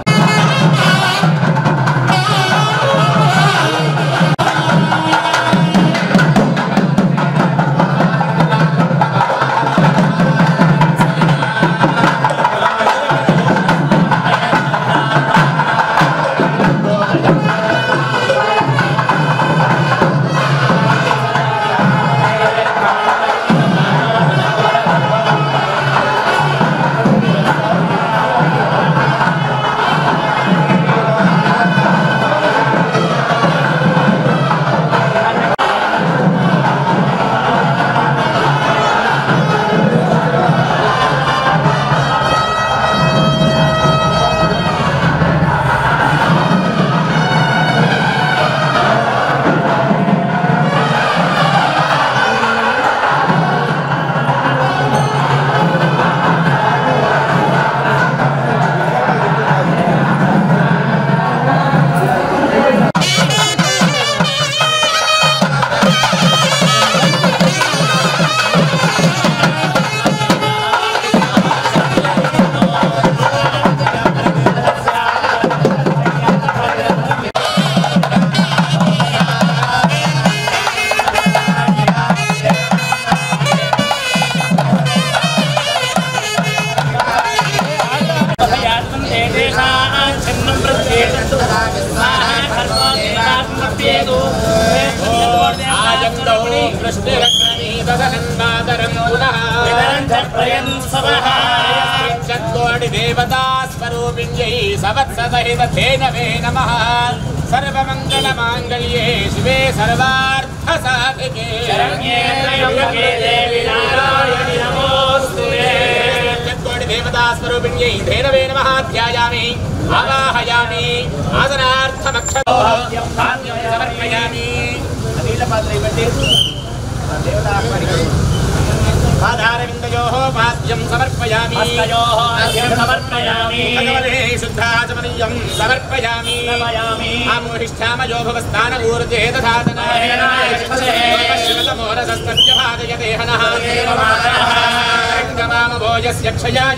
దేవతాస్వరూపిణ్యై సవత్సహిత ధేనవే నమః సర్వమంగళమాంగళ్యే శివే సర్వార్థ సాధికే శరణ్యే త్రయంబకే దేవి నారాయణి నమోస్తుతే. చత్కోటి దేవతాస్వరూపిణ్యై ధేనవే నమః ధ్యాయామి ఆవాహయామి ఆసనార్థమక్షతో సమర్పయామి పాదారవిందయోः పాద్యం సమర్పయామి హస్తయోః అర్ఘ్యం సమర్పయామి. భగవతే శుద్ధాచమనీయం సమర్పయామి సమర్పయామి. ఆమోహిష్టామయో భవస్థాన ఊర్జే దధాతనమోరసస్తస్య భాగయతే హనః రంగమామభోజస్య క్షయాయ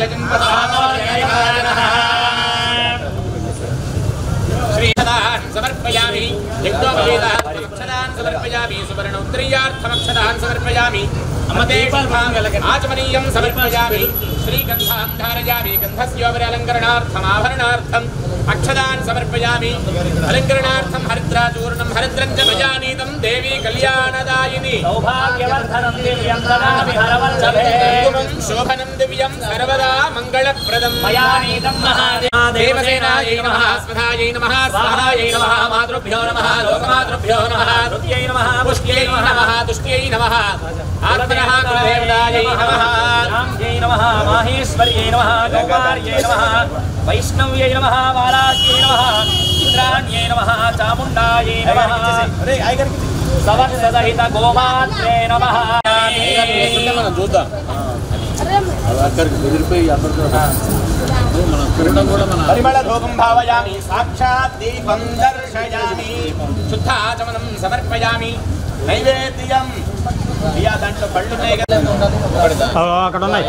శ్రీహదాన్ సమర్పయామి యజ్ఞోపవేదాన్ సమర్పయామి సువర్ణోత్తరీయార్థమక్షదాన్ సమర్పయామి అమతే ఆచమనీయం సమర్పయామి శ్రీగంధాం ధారయామి గంధస్యోపరి అలంకరణార్థం ఆభరణార్థం అక్షదాన్ సమర్పయామి అలంకరణార్థం హరిద్రాచూర్ణం హరిద్రం చ భజానీతం దేవీ కళ్యాణదాయిని సౌభాగ్యవర్ధనం దివ్యం దదామి హరవల్లభే. కుంకుమం శోభనం దివ్యం సర్వదా మంగళప్రదం మయా నీతం మహాదేవ దేవసేనాయై నమః స్వధాయై నమః స్వాహాయై నమః మాతృభ్యో నమః లోకమాతృభ్యో నమః తృతీయై నమః పుష్ట్యై నమః తుష్ట్యై నమః ఆత్మనః కులదేవతాయై నమః రామ్యై నమః మాహేశ్వర్యై నమః గౌమార్యై నమః వైష్ణవ్యై నమః వారాగ్యై నమః ఇంద్రాణ్యై నమః చాముండాయై నమః సవత్సదహిత గోమాత్రే నమః మనం చూద్దాం అక్కడికి బెదిరిపోయి అందరితో మనం చూడడం కూడా మన పరిమళ ధూపం భావయామి సాక్షాత్ దీపం దర్శయామి శుద్ధాచమనం సమర్పయామి నైవేద్యం అయ్యా దాంట్లో పళ్ళు ఉన్నాయి కదా అక్కడ ఉన్నాయి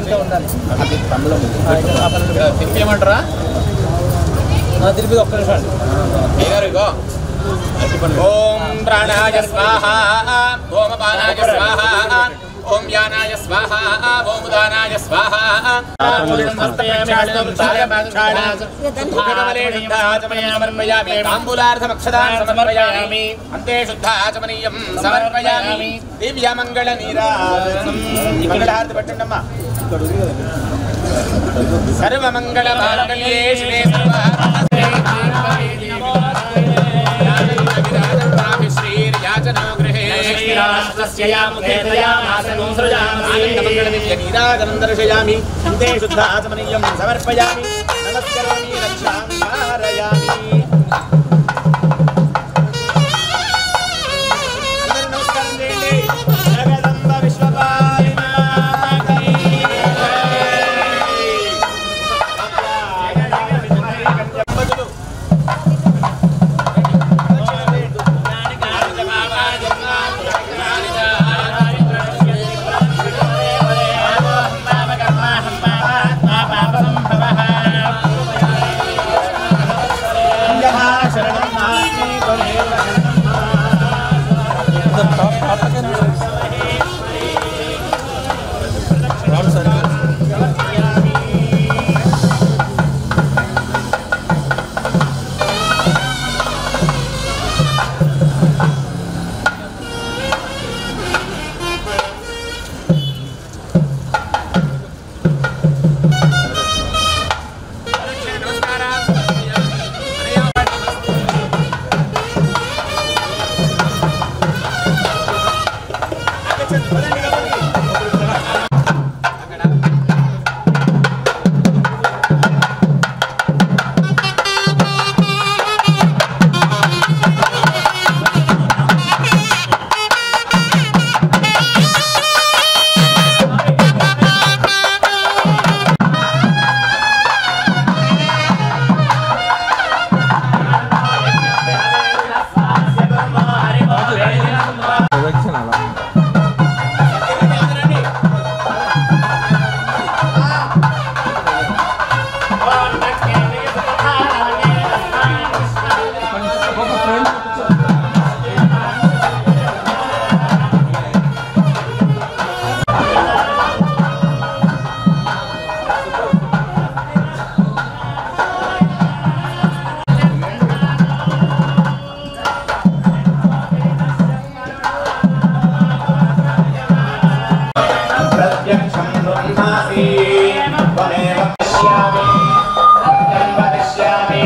తిప్పేయమంటారా తిరిగి ఒక్క నిమిషం అయ్యారు ఇగో ఓం ప్రాణాయ స్వాహ ఓం అపానాయ స్వాహ ఓం యానాయ స్వాహ ఓం ఉదానాయ స్వాహ తాంబూలార్థమక్షదాన్ సమర్పయామి అంతే శుద్ధాచమనీయం సమర్పయామి దివ్యమంగళ నీరాజనం ఇక్కడ హారతి పెట్టండమ్మా సర్వమంగళ మాంగళ్యే శివే శ్రీర్యాచనో గృహే ఆనందమంగళదివ్యనీరాజనం దర్శయామి అంతే శుద్ధాచమనీయం సమర్పయామి నమస్కరోమి రక్షామి ధారయామి అందరూ నమస్కారం చేయండి జగదంబ విశ్వపాలి మాతకి దంపతులు ప్రత్యక్షం బ్రహ్మాసి త్వమేవ పశ్యామి సత్యం వదిష్యామి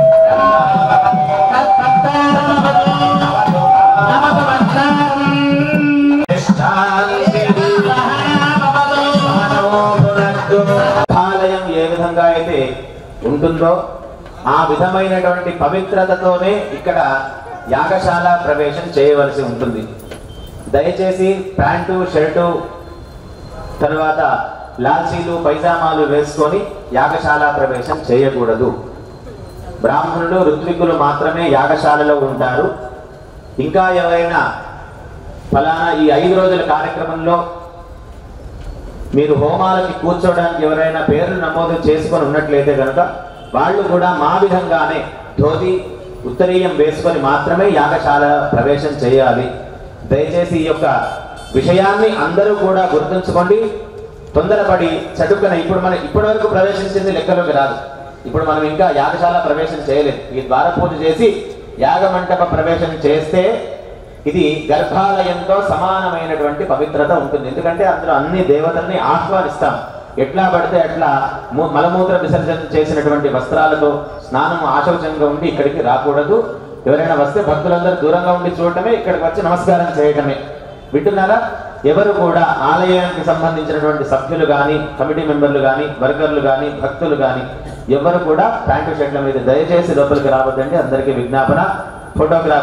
ఆలయం ఏ విధంగా అయితే ఉంటుందో ఆ విధమైనటువంటి పవిత్రతతోనే ఇక్కడ యాగశాల ప్రవేశం చేయవలసి ఉంటుంది దయచేసి ప్యాంటు షర్టు తర్వాత లాల్చీలు పైజామాలు వేసుకొని యాగశాల ప్రవేశం చేయకూడదు బ్రాహ్మణులు ఋత్వికులు మాత్రమే యాగశాలలో ఉంటారు ఇంకా ఎవరైనా ఫలానా ఈ ఐదు రోజుల కార్యక్రమంలో మీరు హోమాలకి కూర్చోవడానికి ఎవరైనా పేర్లు నమోదు చేసుకొని ఉన్నట్లయితే కనుక వాళ్ళు కూడా మా విధంగానే ధోతి ఉత్తరీయం వేసుకొని మాత్రమే యాగశాల ప్రవేశం చేయాలి దయచేసి ఈ యొక్క విషయాన్ని అందరూ కూడా గుర్తుంచుకోండి తొందరపడి చటుకున ఇప్పుడు మనం ఇప్పటి వరకు ప్రవేశించింది లెక్కలోకి రాదు ఇప్పుడు మనం ఇంకా యాగశాల ప్రవేశం చేయలేదు ఈ ద్వార పూజ చేసి యాగమంటప ప్రవేశం చేస్తే ఇది గర్భాలయంతో సమానమైనటువంటి పవిత్రత ఉంటుంది ఎందుకంటే అందులో అన్ని దేవతల్ని ఆహ్వానిస్తాం ఎట్లా పడితే అట్లా ము- మలమూత్ర విసర్జన చేసినటువంటి వస్త్రాలతో స్నానం ఆశౌచంగా ఉండి ఇక్కడికి రాకూడదు ఎవరైనా వస్తే భక్తులందరూ దూరంగా ఉండి చూడటమే ఇక్కడికి వచ్చి నమస్కారం చేయటమే వింటున్నారా ఎవరు కూడా ఆలయానికి సంబంధించినటువంటి సభ్యులు కానీ కమిటీ మెంబర్లు కానీ వర్కర్లు కానీ భక్తులు కానీ ఎవరు కూడా ప్యాంటు షర్ట్ల మీద దయచేసి లోపలికి రావద్దండి అందరికీ విజ్ఞాపన ఫోటోగ్రాఫ్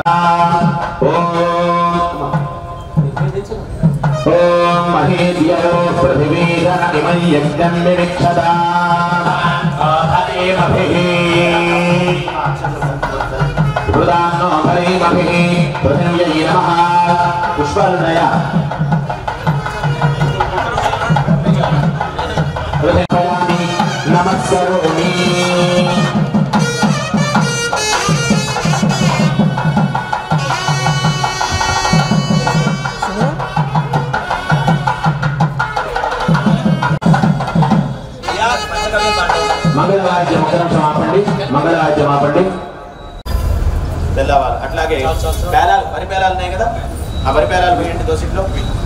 ఓం మహేద్యో పృథివీధర ఇమం యజ్ఞం వివిక్షదా హరేమభిః హృదాన్నో హరేమభిః పృథివ్యై నమః పుష్పర్ణయ హృదయామి నమస్కరోమి మంగళవాద్యం ఒక నిమిషం ఆపండి మంగళవాద్యం ఆపండి తెల్లవారు అట్లాగే పేలాలు వరి పేలాలు ఉన్నాయి కదా ఆ వరి పేలాలు వేయండి దోసిట్లో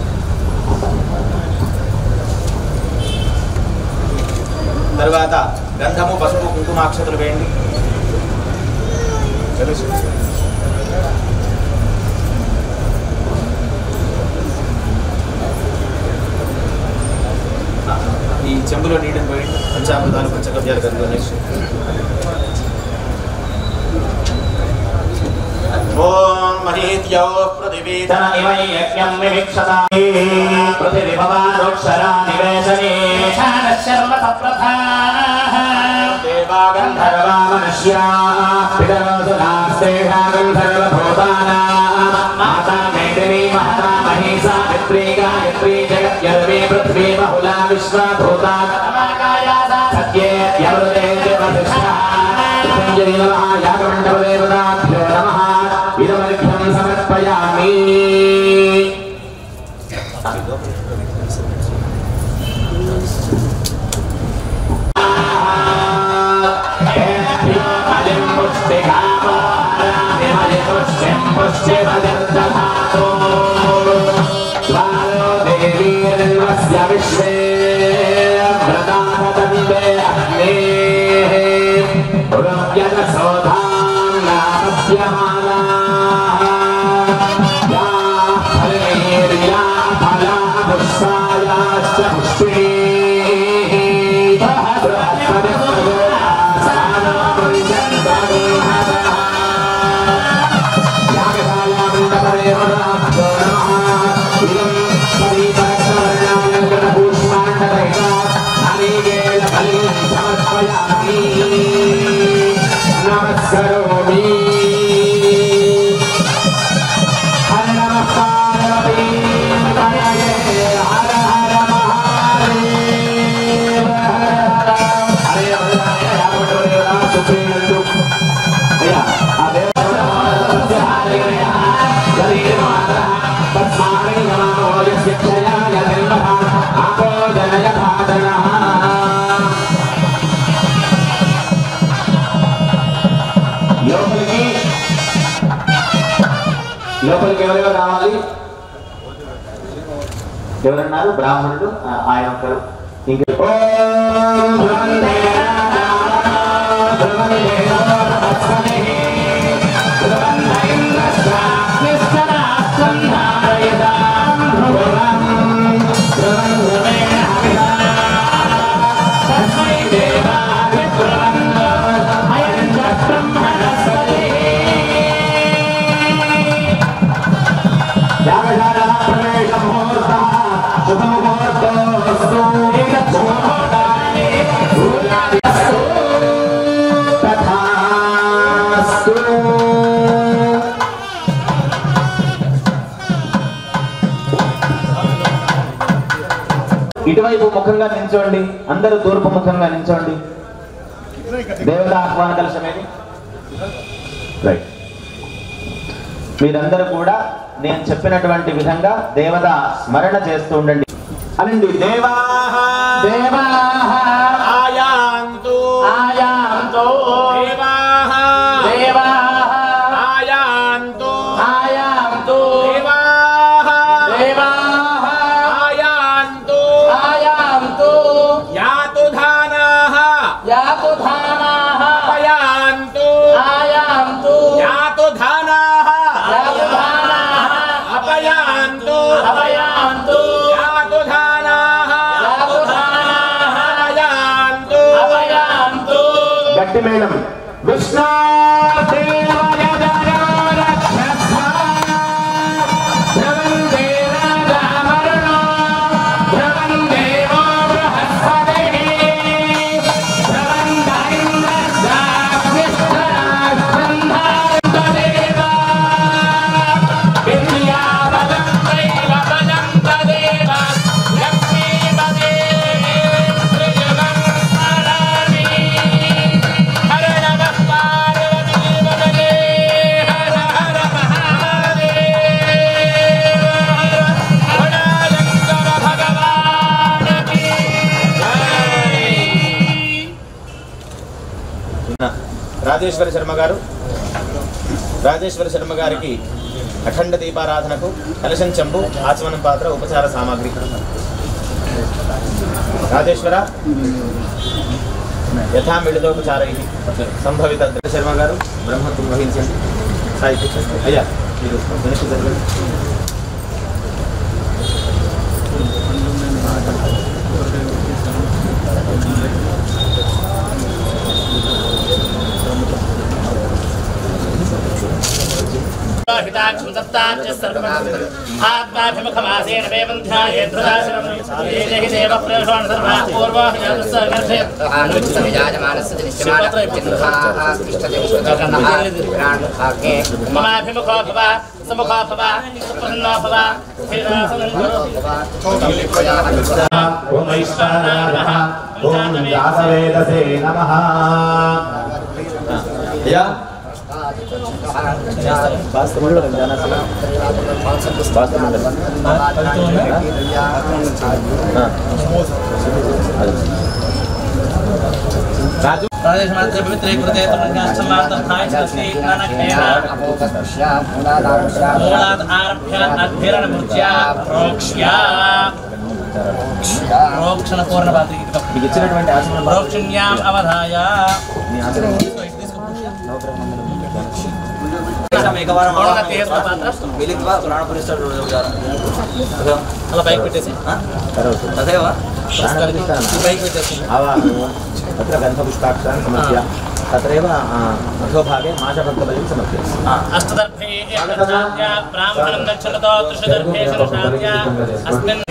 తర్వాత గంధము పసుపు కుంకుమాక్షతలు వేయండి తెలుసు ఈ చెంబులో నీటిని పోయండి పంచామృతాలు పంచగవ్యాలు గంధం ఓం మహీత్యో పృథివీధన ఇవ యజ్ఞం వివిక్షత పృథివిభవానుక్షరా నివేశనే శర్మ సప్రథా గంధర్వా మనుష్యా పితరోసునాస్తేషా గంధర్వభూతానాం మాతా మేదినీ మహతా మహీసా విప్రీ గాయత్రీ జగత్యర్వే పృథ్వీ బహుళా విశ్వభూతా సత్యే యవృతే వసిష్ఠా పతంజలి నమః యాగమండపదేవతాభ్యో నమః ఇదమర్ఘ్యం సమర్పయామి విశ్వే వ్రతాపతందే అగ్నే పురవ్యసోధాం నామస్యమానా యా ఫలేర్యా ఫలా పుష్పాయాశ్చ పుష్పే నమస్కరోమి హర నమ పార్వతీ హర హర మహాదేవ హర హరే హరే యాగమండపదేవతా సుప్రీందు అయ్యా ఆ దేవత సత్యహారిణయ గరీమాత తస్మాై నమో యస్య క్షయాయ ధర్మః ఆపో జనయథాదనః లోపలికి లోపలికి ఎవరెవరు రావాలి ఎవరన్నారు బ్రాహ్మణుడు ఆ, ఆయన ఒకరు ఇంక ఓం భ్రమందే నమః, భ్రమందే నమః, ఇటువైపు ముఖంగా నిల్చోండి అందరూ తూర్పు ముఖంగా నిల్చోండి దేవత ఆహ్వాన కలశమేది రైట్ మీరందరూ కూడా నేను చెప్పినటువంటి విధంగా దేవత స్మరణ చేస్తూ ఉండండి అనండి దేవాహ దేవాః ఆయాంతు ఆయాంతో దేవాః దేవాః ఆయాంతు ఆయాంతో దేవాః దేవాః ఆయాంతు ఆయాంతో యాతు ధానాః యాతు ధానాః అపయాంతు ఆయాంతో యాతు ధానాః యాతు ధానాః అపయాంతు అభయాంతో యాతు ధానాః యాతు ధానాః అపయాంతు అభయాంతో గట్టి మేళం విష్ణు దేవయ జయ రక్షస. ధ్రువందే రాజామరుణో, ధ్రువందేవో బృహస్పతిః. ధ్రువంద ఇంద్రశ్చాగ్నిశ్చరాశ్చంధాంతదేవ. విద్యాబలం దైవబలం తదేవ. లక్ష్మీపదే త్రియుగం స్మరామి. హరే రాజేశ్వరి శర్మ గారు రాజేశ్వరి శర్మ గారికి అఖండ దీపారాధనకు కలశం చెంబు ఆచమనం పాత్ర ఉపచార సామాగ్రి రాజేశ్వర యథా మిళితోపచారై సంభవిత శర్మ గారు బ్రహ్మత్వం వహించండి సాయి కూర్చోండి. అయ్యా మీరు వెనక్కి జరగండి हिताक्षं सप्ताच्च सर्वम् आत्माभिमुखमासेन वेवन्ध्याये धृताशनम् ये हि देव प्रेषण सर्वा पूर्वो ह्यस्य गर्भे ममाभिमुखो भव समुखो भव सुप्रसन्नो भव ఓం వైశ్వానాయ ఓం వ్యాసవేదసే నమః అయ్యా వాస్తమండలం జానాసన వాస్తమండలం రాజు రాజేష్ మాత్ర పవిత్రే కృతే తులంగాష్టమార్థాయ స్వస్తి నానకేన మూలాద్ ఆరభ్య అద్భిరణ మృత్యా ప్రోక్ష్య ప్రోక్షణ పూర్ణ పాత్ర మీకు ఇచ్చినటువంటి ఆచమనం ప్రోక్షణ్యాం అవధాయ మీ ఆచమనం మౌనంగా తీయస్వ పాత్ర అలా పైకి పెట్టేసి పైకి పెట్టేసి आवाहनं तत्र गन्धपुष्पाक्षरान् समर्प्य तत्रैव अधोभागे माशभक्तबलिं समर्प्य అష్టదర్భే ఏకశాంత్య బ్రాహ్మణం గచ్చతతో త్రిషదర్భే శరశాంత్య అస్మిన్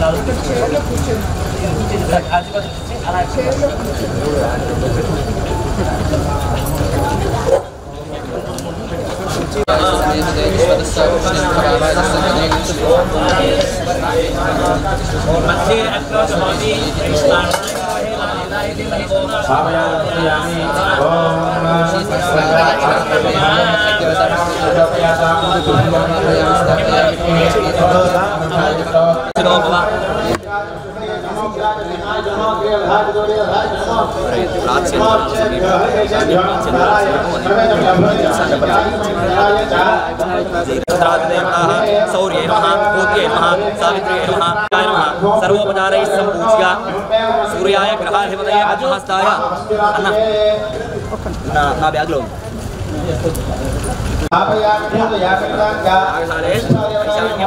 मध्ये అగ్నో జహోతి భావయామి ఓం దేవతాः సౌర్యై నమః భూత్యై నమః సావిత్ర్యై నమః కాయ నమః సర్వోపచారైः సంపూజ్య సూర్యాయ గ్రహాధిపతయ అధ్యహస్తాయ అన్న నా నా బ్యాగ్లో ఉంది. ఆగ్రహాలే ఈశాన్య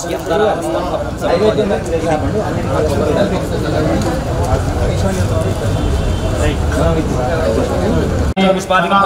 పుష్పాదికం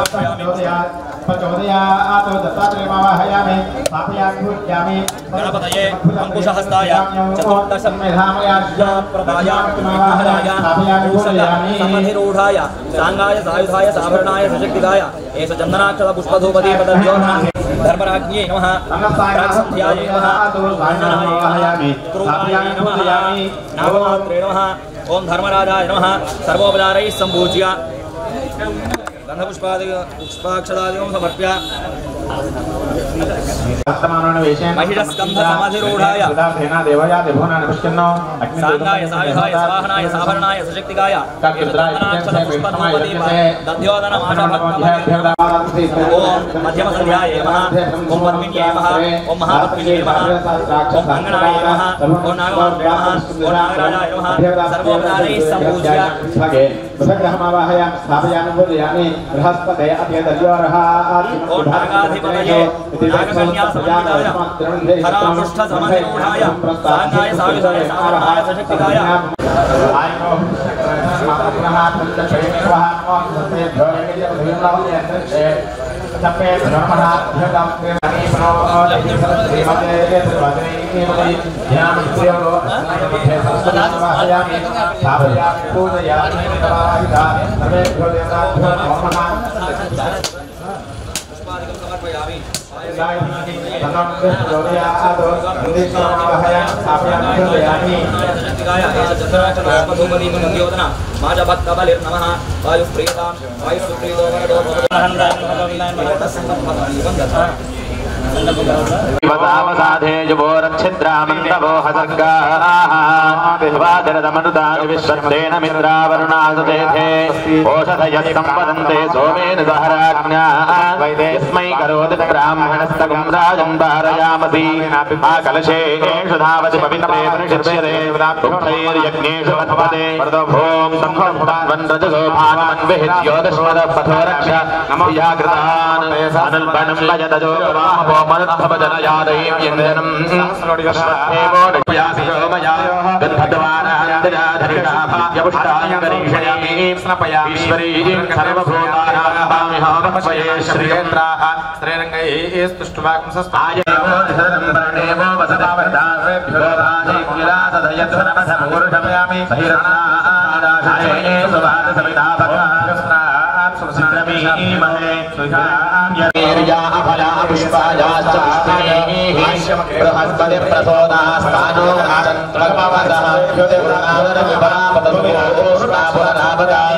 గణపతయే అంకుశహస్తాయ చతుర్దశ ప్రదాయ విఘ్నహరాయ భూషయ సమధిరూఢాయ సాంగాయ సాయుధాయ సాభరణాయ సశక్తిగాయ ఏష చందనాక్షర పుష్పధూపదీప ధర్మరాజ్ఞే నమః ప్రాక్సంధ్యాయే నమః అన్ననాయ నమః క్రూరాయ నమః నాగమాత్రే నమః ఓం ధర్మరాజాయ నమః సర్వోపచారైः సంపూజ్య గంధపుష్పాది పుష్పాక్షరాదికం సమర్ప్య महिषस्कन्धसमधिरूढाय సాంగాయ సాయుధాయ స్వాహనాయ సాభరణాయ సశక్తిగాయ ఓం మధ్యమ సంధ్యాయ నమః ఓం పద్మిన్యే నమః ఓం మహాపద్మిన్యే నమః ఓం అంగనాయ నమః ఓం నాగమాత్రే నమః ఓం నాగరాజాయ నమః సర్వోపచారైः సంపూజ్య ఓం నాగాధిపతయే నాగకన్యాసమన్వితాయ హరాపృష్ఠసమధిరూఢాయ సాంగాయ సాయుధాయ సాభరణాయ సశక్తిగాయ పుష్పాదికం సమర్పయామి సశక్తిగాయ ఏష చంద్రాచలాత్మధూపదీపం యోధన మాజభక్తబలిర్నమః వాయుప్రీతాం వాయుసుప్రీతో వరదో భవతి ివసావసాధే జువోరచ్ఛిద్రామంతవో హసర్గాదమనుదాని విశ్వత్తేన మిత్రావరుణాసతేథే ఓషధయ సంపదంతే సోమేన దహరాజ్ఞా యస్మై కరోతి బ్రాహ్మణస్తకం రాజం ధారయామసి ఆ కలశేషు ధావతి పవిత్రే పరిషిష్యతే ఉక్తైర్యజ్ఞేషు వత్పదే ఓం సంఘం రజసో భానమన్విహిత్యోదస్మద పథో రక్ష నమయాకృతాన్ అనుల్పణం లయతజో వామో మనుద్ధవజనయాదయీం యంజనం అశ్వత్థేవో నిత్యాసి శోమయా గంధద్వారాంతరాధరికాభాగ్యపుష్టాంగరీషయీం స్నపయామి ఈశ్వరీం సర్వభూతానామిహామస్వయే శ్రీయేంద్రాః శ్రీరంగైస్తుష్టువాంసస్తాయో నిసరణం వరణేవో వసతావర్ధాభ్యో రాజేంద్రాసదయధ్వనమసమూర్ధమయామి బహిర్నాదాశయే సువాద సవితా భగవాన్ సుసిద్రమీమహే వీర్యా అఫలా పుష్పాయాశ్చ పుష్పిణీః బృహస్పతి ప్రసోదాస్తానో త్వగమవదః యుతివృణాదర విపరాపదోష్టాపురరాపదాయ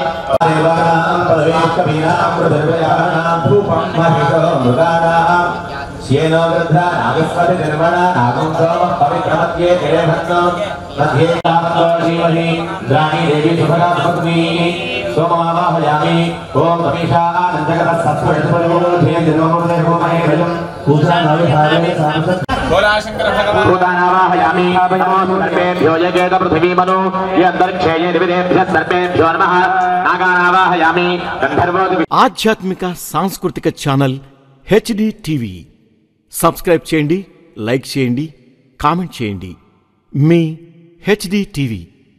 श्येनो वृद्धा नागस्पति निर्मणा नागं सोमं पवित्रमध्ये देवभन्नं मध्ये कामतो जीवहि द्राणि देवी सुभगा भग्नी सोममावाहयामि ॐ रमेशा आनन्दगतः सत्त्वषट्परो धेन्द्रमूर्ते होमहे भजं पूजा नविभागे सांसत् గోళాశంకర భగవాన్ భూతానావాహయామి నమో సర్పేభ్యో యజేత పృథివీమను యంతరిక్షేయ దివిదేభ్యः సర్పేభ్యో నమః నాగానావాహయామి గంధర్వోది ఆధ్యాత్మిక సాంస్కృతిక ఛానల్ హెచ్డి టీవీ సబ్స్క్రైబ్ చేయండి లైక్ చేయండి కామెంట్ చేయండి మీ హెచ్డి టీవీ